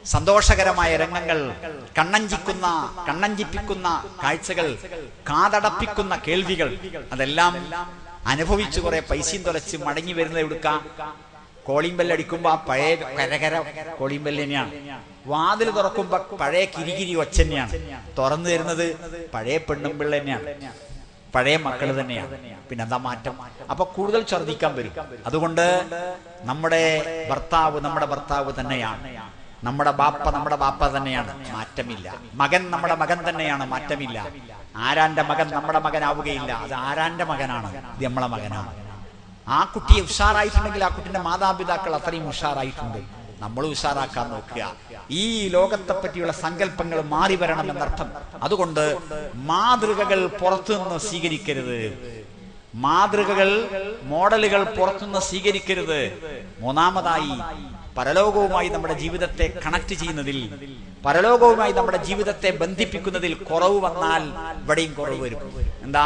Speaker 2: സന്തോഷകരമായ രംഗങ്ങൾ കണ്ണഞ്ചിക്കുന്ന കണ്ണഞ്ചിപ്പിക്കുന്ന കാഴ്ചകൾ കാതടപ്പിക്കുന്ന കേൾവികൾ അതെല്ലാം അനുഭവിച്ചു കുറെ പൈസയും തുലച്ച് മടങ്ങി വരുന്നത് എടുക്കാം കോളിംഗ് ബെല്ല് അടിക്കുമ്പോ ആ പഴയ കരകര കോളിംഗ് ബെല്ല് തന്നെയാണ് വാതിൽ തുറക്കുമ്പോ പഴയ കിരികിരി ഒച്ച തന്നെയാണ് തുറന്നു തരുന്നത് പഴയ പെണ്ണും പിള്ള തന്നെയാണ് പഴയ മക്കൾ തന്നെയാണ് പിന്നെ എന്താ മാറ്റം അപ്പൊ കൂടുതൽ ഛർദിക്കാൻ വരും അതുകൊണ്ട് നമ്മുടെ ഭർത്താവ് നമ്മുടെ ഭർത്താവ് തന്നെയാണ് നമ്മുടെ ബാപ്പ നമ്മുടെ ബാപ്പ തന്നെയാണ് മാറ്റമില്ല മകൻ നമ്മുടെ മകൻ തന്നെയാണ് മാറ്റമില്ല ആരാന്റെ മകൻ നമ്മുടെ മകനാവുകയില്ല അത് ആരാന്റെ മകനാണ് ഇത് നമ്മളെ മകനാണ് ആ കുട്ടിയെ ഉഷാറായിട്ടുണ്ടെങ്കിൽ ആ കുട്ടിന്റെ മാതാപിതാക്കൾ അത്രയും ഉഷാറായിട്ടുണ്ട് നമ്മൾ ഉഷാറാക്കാൻ നോക്കുക ഈ ലോകത്തെ പറ്റിയുള്ള സങ്കല്പങ്ങൾ മാറി വരണം എന്നർത്ഥം അതുകൊണ്ട് മാതൃകകൾ പുറത്തുനിന്ന് സ്വീകരിക്കരുത് മാതൃകകൾ മോഡലുകൾ പുറത്തുനിന്ന് സ്വീകരിക്കരുത് മൂന്നാമതായി പരലോകവുമായി നമ്മുടെ ജീവിതത്തെ കണക്ട് ചെയ്യുന്നതിൽ പരലോകവുമായി നമ്മുടെ ജീവിതത്തെ ബന്ധിപ്പിക്കുന്നതിൽ കുറവ് വന്നാൽ ഇവിടെയും കുറവ് വരും എന്താ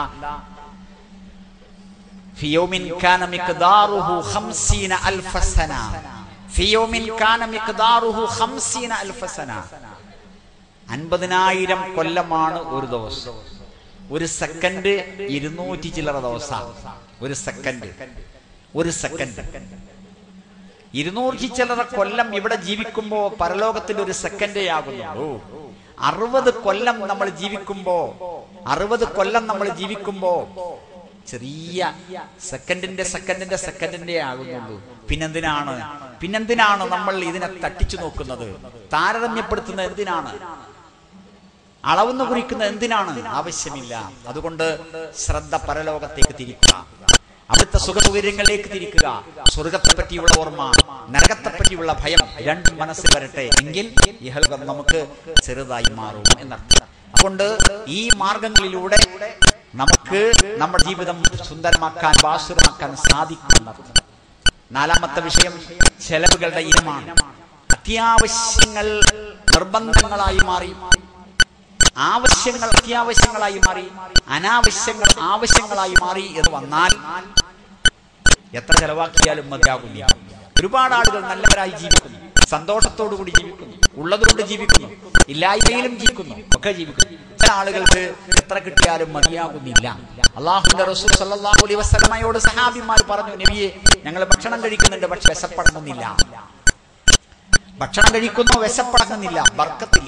Speaker 2: في يوم كان مقداره خمسين ألف سنة في يوم كان مقداره خمسين ألف سنة അൻപതിനായിരം കൊല്ലമാണ് ഒരു ദിവസം ഒരു സെക്കൻഡ് ഇരുന്നൂറ്റി ചില്ലറ ദിവസം ഒരു സെക്കൻഡ് ഒരു സെക്കൻഡ് ഇരുന്നൂറ്റി ചില്ലറ കൊല്ലം ഇവിടെ ജീവിക്കുമ്പോ പരലോകത്തിൽ ഒരു സെക്കൻഡേ ആകുന്നുള്ളൂ അറുപത് കൊല്ലം നമ്മൾ ജീവിക്കുമ്പോ അറുപത് കൊല്ലം നമ്മൾ ജീവിക്കുമ്പോ ചെറിയ സെക്കൻഡിന്റെ സെക്കൻഡിന്റെ സെക്കൻഡിന്റെ ആകുന്നുള്ളൂ പിന്നെന്തിനാണ് പിന്നെന്തിനാണ് നമ്മൾ ഇതിനെ തട്ടിച്ചു നോക്കുന്നത് താരതമ്യപ്പെടുത്തുന്നത് എന്തിനാണ് അളവെന്ന് കുറിക്കുന്ന എന്തിനാണ് ആവശ്യമില്ല അതുകൊണ്ട് ശ്രദ്ധ പരലോകത്തേക്ക് തിരിക്കുക അവിടുത്തെ സുഖസൗകര്യങ്ങളിലേക്ക് തിരിക്കുക സ്വർഗത്തെ പറ്റിയുള്ള ഓർമ്മ നരകത്തെ പറ്റിയുള്ള ഭയം രണ്ടും മനസ്സിൽ വരട്ടെ എങ്കിൽ ഇഹലോകം നമുക്ക് ചെറുതായി മാറും എന്നർത്ഥം അതുകൊണ്ട് ഈ മാർഗങ്ങളിലൂടെ നമുക്ക് നമ്മുടെ ജീവിതം സുന്ദരമാക്കാൻ ബാസുരമാക്കാൻ സാധിക്കുമെന്നർത്ഥം നാലാമത്തെ വിഷയം ചെലവുകളുടെ ഇനമാണ് അത്യാവശ്യങ്ങൾ നിർബന്ധങ്ങളായി മാറി ആവശ്യങ്ങൾ അത്യാവശ്യങ്ങളായി മാറി അനാവശ്യങ്ങൾ ആവശ്യങ്ങളായി മാറി എന്ന് വന്നാൽ എത്ര ചെലവാക്കിയാലും മതിയാകില്ല ഒരുപാട് ആളുകൾ നല്ലവരായി ജീവിക്കുന്നു സന്തോഷത്തോടു കൂടി ജീവിക്കുന്നു ഉള്ളതുകൊണ്ട് ജീവിക്കുന്നു ഇല്ലായ്മയിലും ജീവിക്കുന്നു ഒക്കെ ജീവിക്കുന്നു ചില ആളുകൾക്ക് എത്ര കിട്ടിയാലും മതിയാകുന്നില്ല അള്ളാഹുന്റെ റസൂൽ സല്ലല്ലാഹു അലൈഹി വസല്ലമയോട് സഹാബിമാർ പറഞ്ഞു നബിയെ ഞങ്ങൾ ഭക്ഷണം കഴിക്കുന്നുണ്ട് പക്ഷെ വിശപ്പടങ്ങുന്നില്ല ഭക്ഷണം കഴിക്കുന്നു വിശപ്പടങ്ങുന്നില്ല ബർക്കത്തില്ല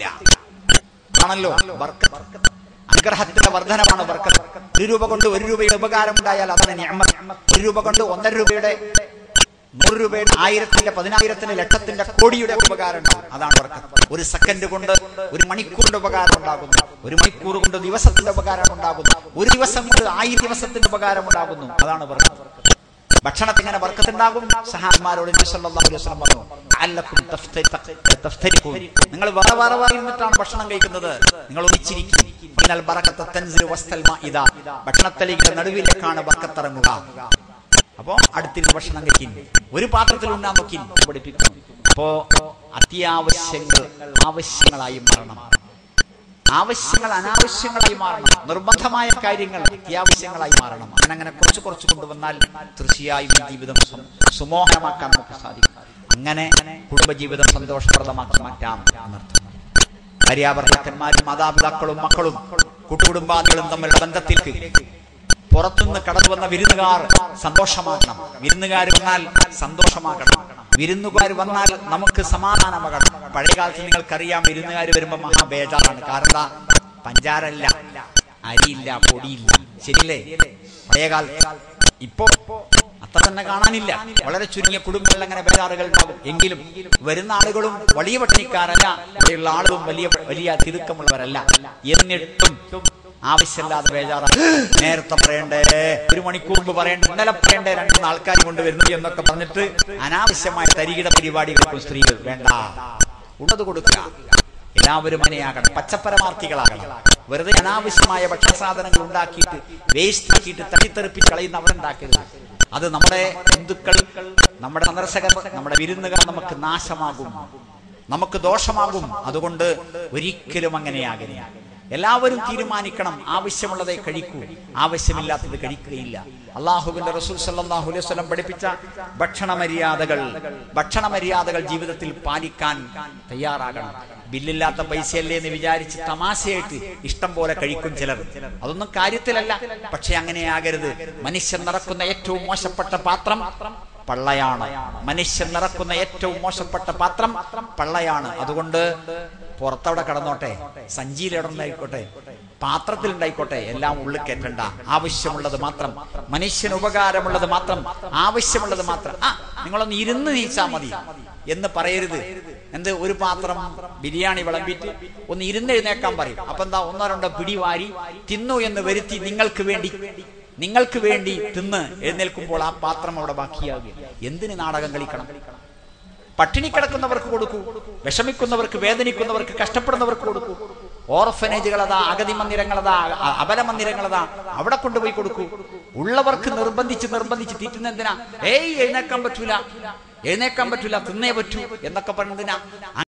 Speaker 2: ആണല്ലോ ബർക്കത്ത് അനുഗ്രഹത്തിന്റെ വർധനമാണ് ബർക്കത്ത് ഒരു രൂപ കൊണ്ട് ഒരു രൂപയുടെ ഉപകാരം ഉണ്ടായാൽ അതാണ് നിഅമത്ത് ഒരു രൂപ കൊണ്ട് ഒന്നര രൂപയുടെ നൂറ് രൂപയുടെ ആയിരത്തിന്റെ പതിനായിരത്തിന്റെ ലക്ഷത്തിന്റെ കോടിയുടെ ഉപകാരം ഉണ്ടാകും അതാണ് ബർക്കത്ത് ഒരു സെക്കൻഡ് കൊണ്ട് ഒരു മണിക്കൂറിന്റെ ഉപകാരം ഉണ്ടാകുന്നു ഒരു മണിക്കൂർ കൊണ്ട് ദിവസത്തിന്റെ ഉപകാരം ഉണ്ടാകുന്നു ഒരു ദിവസം കൊണ്ട് ആയിരം ദിവസത്തിന്റെ ഉപകാരം ഉണ്ടാകുന്നു അതാണ് ബർക്കത്ത് ഭക്ഷണത്തിന് ഇങ്ങനെ ബർക്കത്തുണ്ടാകും സഹാബിമാരോട് നബി സല്ലല്ലാഹു അലൈഹി വസല്ലം പറഞ്ഞു അല്ലക്കും തഫ്തരിക്കും നിങ്ങൾ വേറെ വേറെ വേറെ ഇരുന്നിട്ടാണ് ഭക്ഷണം കഴിക്കുന്നത് നിങ്ങൾ ഒന്നിച്ചിരിക്കും എന്നാൽ ബറക്കത്ത് തൻസിൽ വസ്തൽ മാഇദ ഭക്ഷണത്തലിന്റെ നടുവിലേക്കാണ് ബർക്കത്തിറങ്ങുക അപ്പോ അടുത്തിരുന്ന് ഭക്ഷണം കഴിക്കും ഒരു പാത്രത്തിൽ ഉണ്ടാ നോക്കി പഠിപ്പിക്കുന്നു അപ്പോ അത്യാവശ്യങ്ങൾ ആവശ്യങ്ങളായി മാറണം ആവശ്യങ്ങൾ അനാവശ്യങ്ങളായി മാറണം നിർബന്ധമായ കാര്യങ്ങൾ അത്യാവശ്യങ്ങളായി മാറണം അങ്ങനെ അങ്ങനെ കുറച്ച് കുറച്ച് കൊണ്ടുവന്നാൽ തീർച്ചയായും ഈ ജീവിതം സം- സുമോഹനമാക്കാൻ നമുക്ക് സാധിക്കും അങ്ങനെ കുടുംബജീവിതം സന്തോഷപ്രദമാക്കി മാറ്റാം എന്നർത്ഥം ഭാര്യാഭർത്താക്കന്മാരും മാതാപിതാക്കളും മക്കളും കൂട്ടുകുടുംബാദികളും തമ്മിലുള്ള ബന്ധത്തിലേക്ക് പുറത്തുനിന്ന് കടന്നു വന്ന വിരുന്നുകാർ സന്തോഷമാക്കണം വിരുന്നുകാർ വന്നാൽ സന്തോഷമാക്കണം വിരുന്നുകാർ വന്നാൽ നമുക്ക് സമാധാനമാകണം പഴയ കാലത്ത് നിങ്ങൾക്കറിയാം വിരുന്നുകാർ വരുമ്പോ മഹാ ബേജാറാണ് കാരണം പഞ്ചാരല്ല അരിയില്ല പൊടിയില്ല ശരിയല്ലേ പഴയ കാലത്ത് ഇപ്പോ അത്ര തന്നെ കാണാനില്ല വളരെ ചുരുങ്ങിയ കുടുംബങ്ങളിൽ അങ്ങനെ ബേജാറുകൾ ഉണ്ടാകും എങ്കിലും വരുന്ന ആളുകളും വലിയ പട്ടിണിക്കാരല്ല ഇവിടെയുള്ള ആളുകളും വലിയ വലിയ തിടുക്കമുള്ളവരല്ല എന്നിട്ടും ആവശ്യമില്ലാതെ ബേജാറാണ് നേരത്തെ പറയണ്ടേ ഒരു മണിക്കൂർ മുമ്പ് പറയണ്ടേ ഇന്നലെ പറയണ്ടേ രണ്ട് ആൾക്കാർ കൊണ്ടുവരുന്നു എന്നൊക്കെ പറഞ്ഞിട്ട് അനാവശ്യമായ തരികിട പരിപാടികൾക്കും സ്ത്രീകൾ വേണ്ട ഉള്ളത് കൊടുക്കുക എല്ലാവരും മനയാകണം പച്ചപ്പരമാർത്ഥികളാകണം വെറുതെ അനാവശ്യമായ ഭക്ഷണ സാധനങ്ങൾ ഉണ്ടാക്കിയിട്ട് വേസ്റ്റ് ആക്കിയിട്ട് തട്ടിത്തെറിപ്പിച്ച് കളയുന്ന അവരുണ്ടാക്കരുത് അത് നമ്മുടെ ബന്ധുക്കൾ നമ്മുടെ സന്ദർശകർ നമ്മുടെ വിരുന്നുകാർ നമുക്ക് നാശമാകും നമുക്ക് ദോഷമാകും അതുകൊണ്ട് ഒരിക്കലും അങ്ങനെയാകില്ല എല്ലാവരും തീരുമാനിക്കണം ആവശ്യമുള്ളതേ കഴിക്കൂ ആവശ്യമില്ലാത്തത് കഴിക്കുകയില്ല അള്ളാഹുവിന്റെ റസൂൽ സല്ലല്ലാഹു അലൈഹി വസല്ലം പഠിപ്പിച്ച ഭക്ഷണ മര്യാദകൾ ഭക്ഷണ മര്യാദകൾ ജീവിതത്തിൽ പാലിക്കാൻ തയ്യാറാകണം ബില്ലില്ലാത്ത പൈസയല്ലേ എന്ന് വിചാരിച്ച് തമാശയായിട്ട് ഇഷ്ടം പോലെ കഴിക്കും ചിലർ അതൊന്നും കാര്യത്തിലല്ല പക്ഷെ അങ്ങനെയാകരുത് മനുഷ്യൻ നടക്കുന്ന ഏറ്റവും മോശപ്പെട്ട പാത്രം പള്ളയാണ് മനുഷ്യൻ നിറക്കുന്ന ഏറ്റവും മോശപ്പെട്ട പാത്രം പള്ളയാണ് അതുകൊണ്ട് പുറത്തവിടെ കടന്നോട്ടെ സഞ്ചിയിലിടണ്ടായിക്കോട്ടെ പാത്രത്തിൽ ഉണ്ടായിക്കോട്ടെ എല്ലാം ഉള്ളിൽ കയറ്റണ്ട ആവശ്യമുള്ളത് മാത്രം മനുഷ്യന് ഉപകാരമുള്ളത് മാത്രം ആവശ്യമുള്ളത് മാത്രം ആ നിങ്ങളൊന്ന് ഇരുന്ന് നീച്ചാ മതി എന്ന് പറയരുത് എന്ത് ഒരു പാത്രം ബിരിയാണി വിളമ്പിയിട്ട് ഒന്ന് ഇരുന്നെഴുന്നേക്കാൻ പറയും അപ്പൊ എന്താ ഒന്നോ രണ്ടോ പിടിവാരി തിന്നു എന്ന് വരുത്തി നിങ്ങൾക്ക് വേണ്ടി നിങ്ങൾക്ക് വേണ്ടി തിന്ന് എഴുന്നേൽക്കുമ്പോൾ ആ പാത്രം അവിടെ ബാക്കിയാകുക എന്തിന് നാടകം കളിക്കണം പട്ടിണി കിടക്കുന്നവർക്ക് കൊടുക്കൂ വിഷമിക്കുന്നവർക്ക് വേദനിക്കുന്നവർക്ക് കഷ്ടപ്പെടുന്നവർക്ക് കൊടുക്കൂ ഓർഫനേജുകളതാ അഗതി മന്ദിരങ്ങളതാ അ- അബല മന്ദിരങ്ങളതാ അവിടെ കൊണ്ടുപോയി കൊടുക്കൂ ഉള്ളവർക്ക് നിർബന്ധിച്ച് നിർബന്ധിച്ച് തീറ്റുന്ന എന്തിനാ ഏയ് എഴുന്നേക്കാൻ പറ്റൂല എഴുന്നേക്കാൻ പറ്റൂല തിന്നേ പറ്റൂ എന്നൊക്കെ പറഞ്ഞതിനാ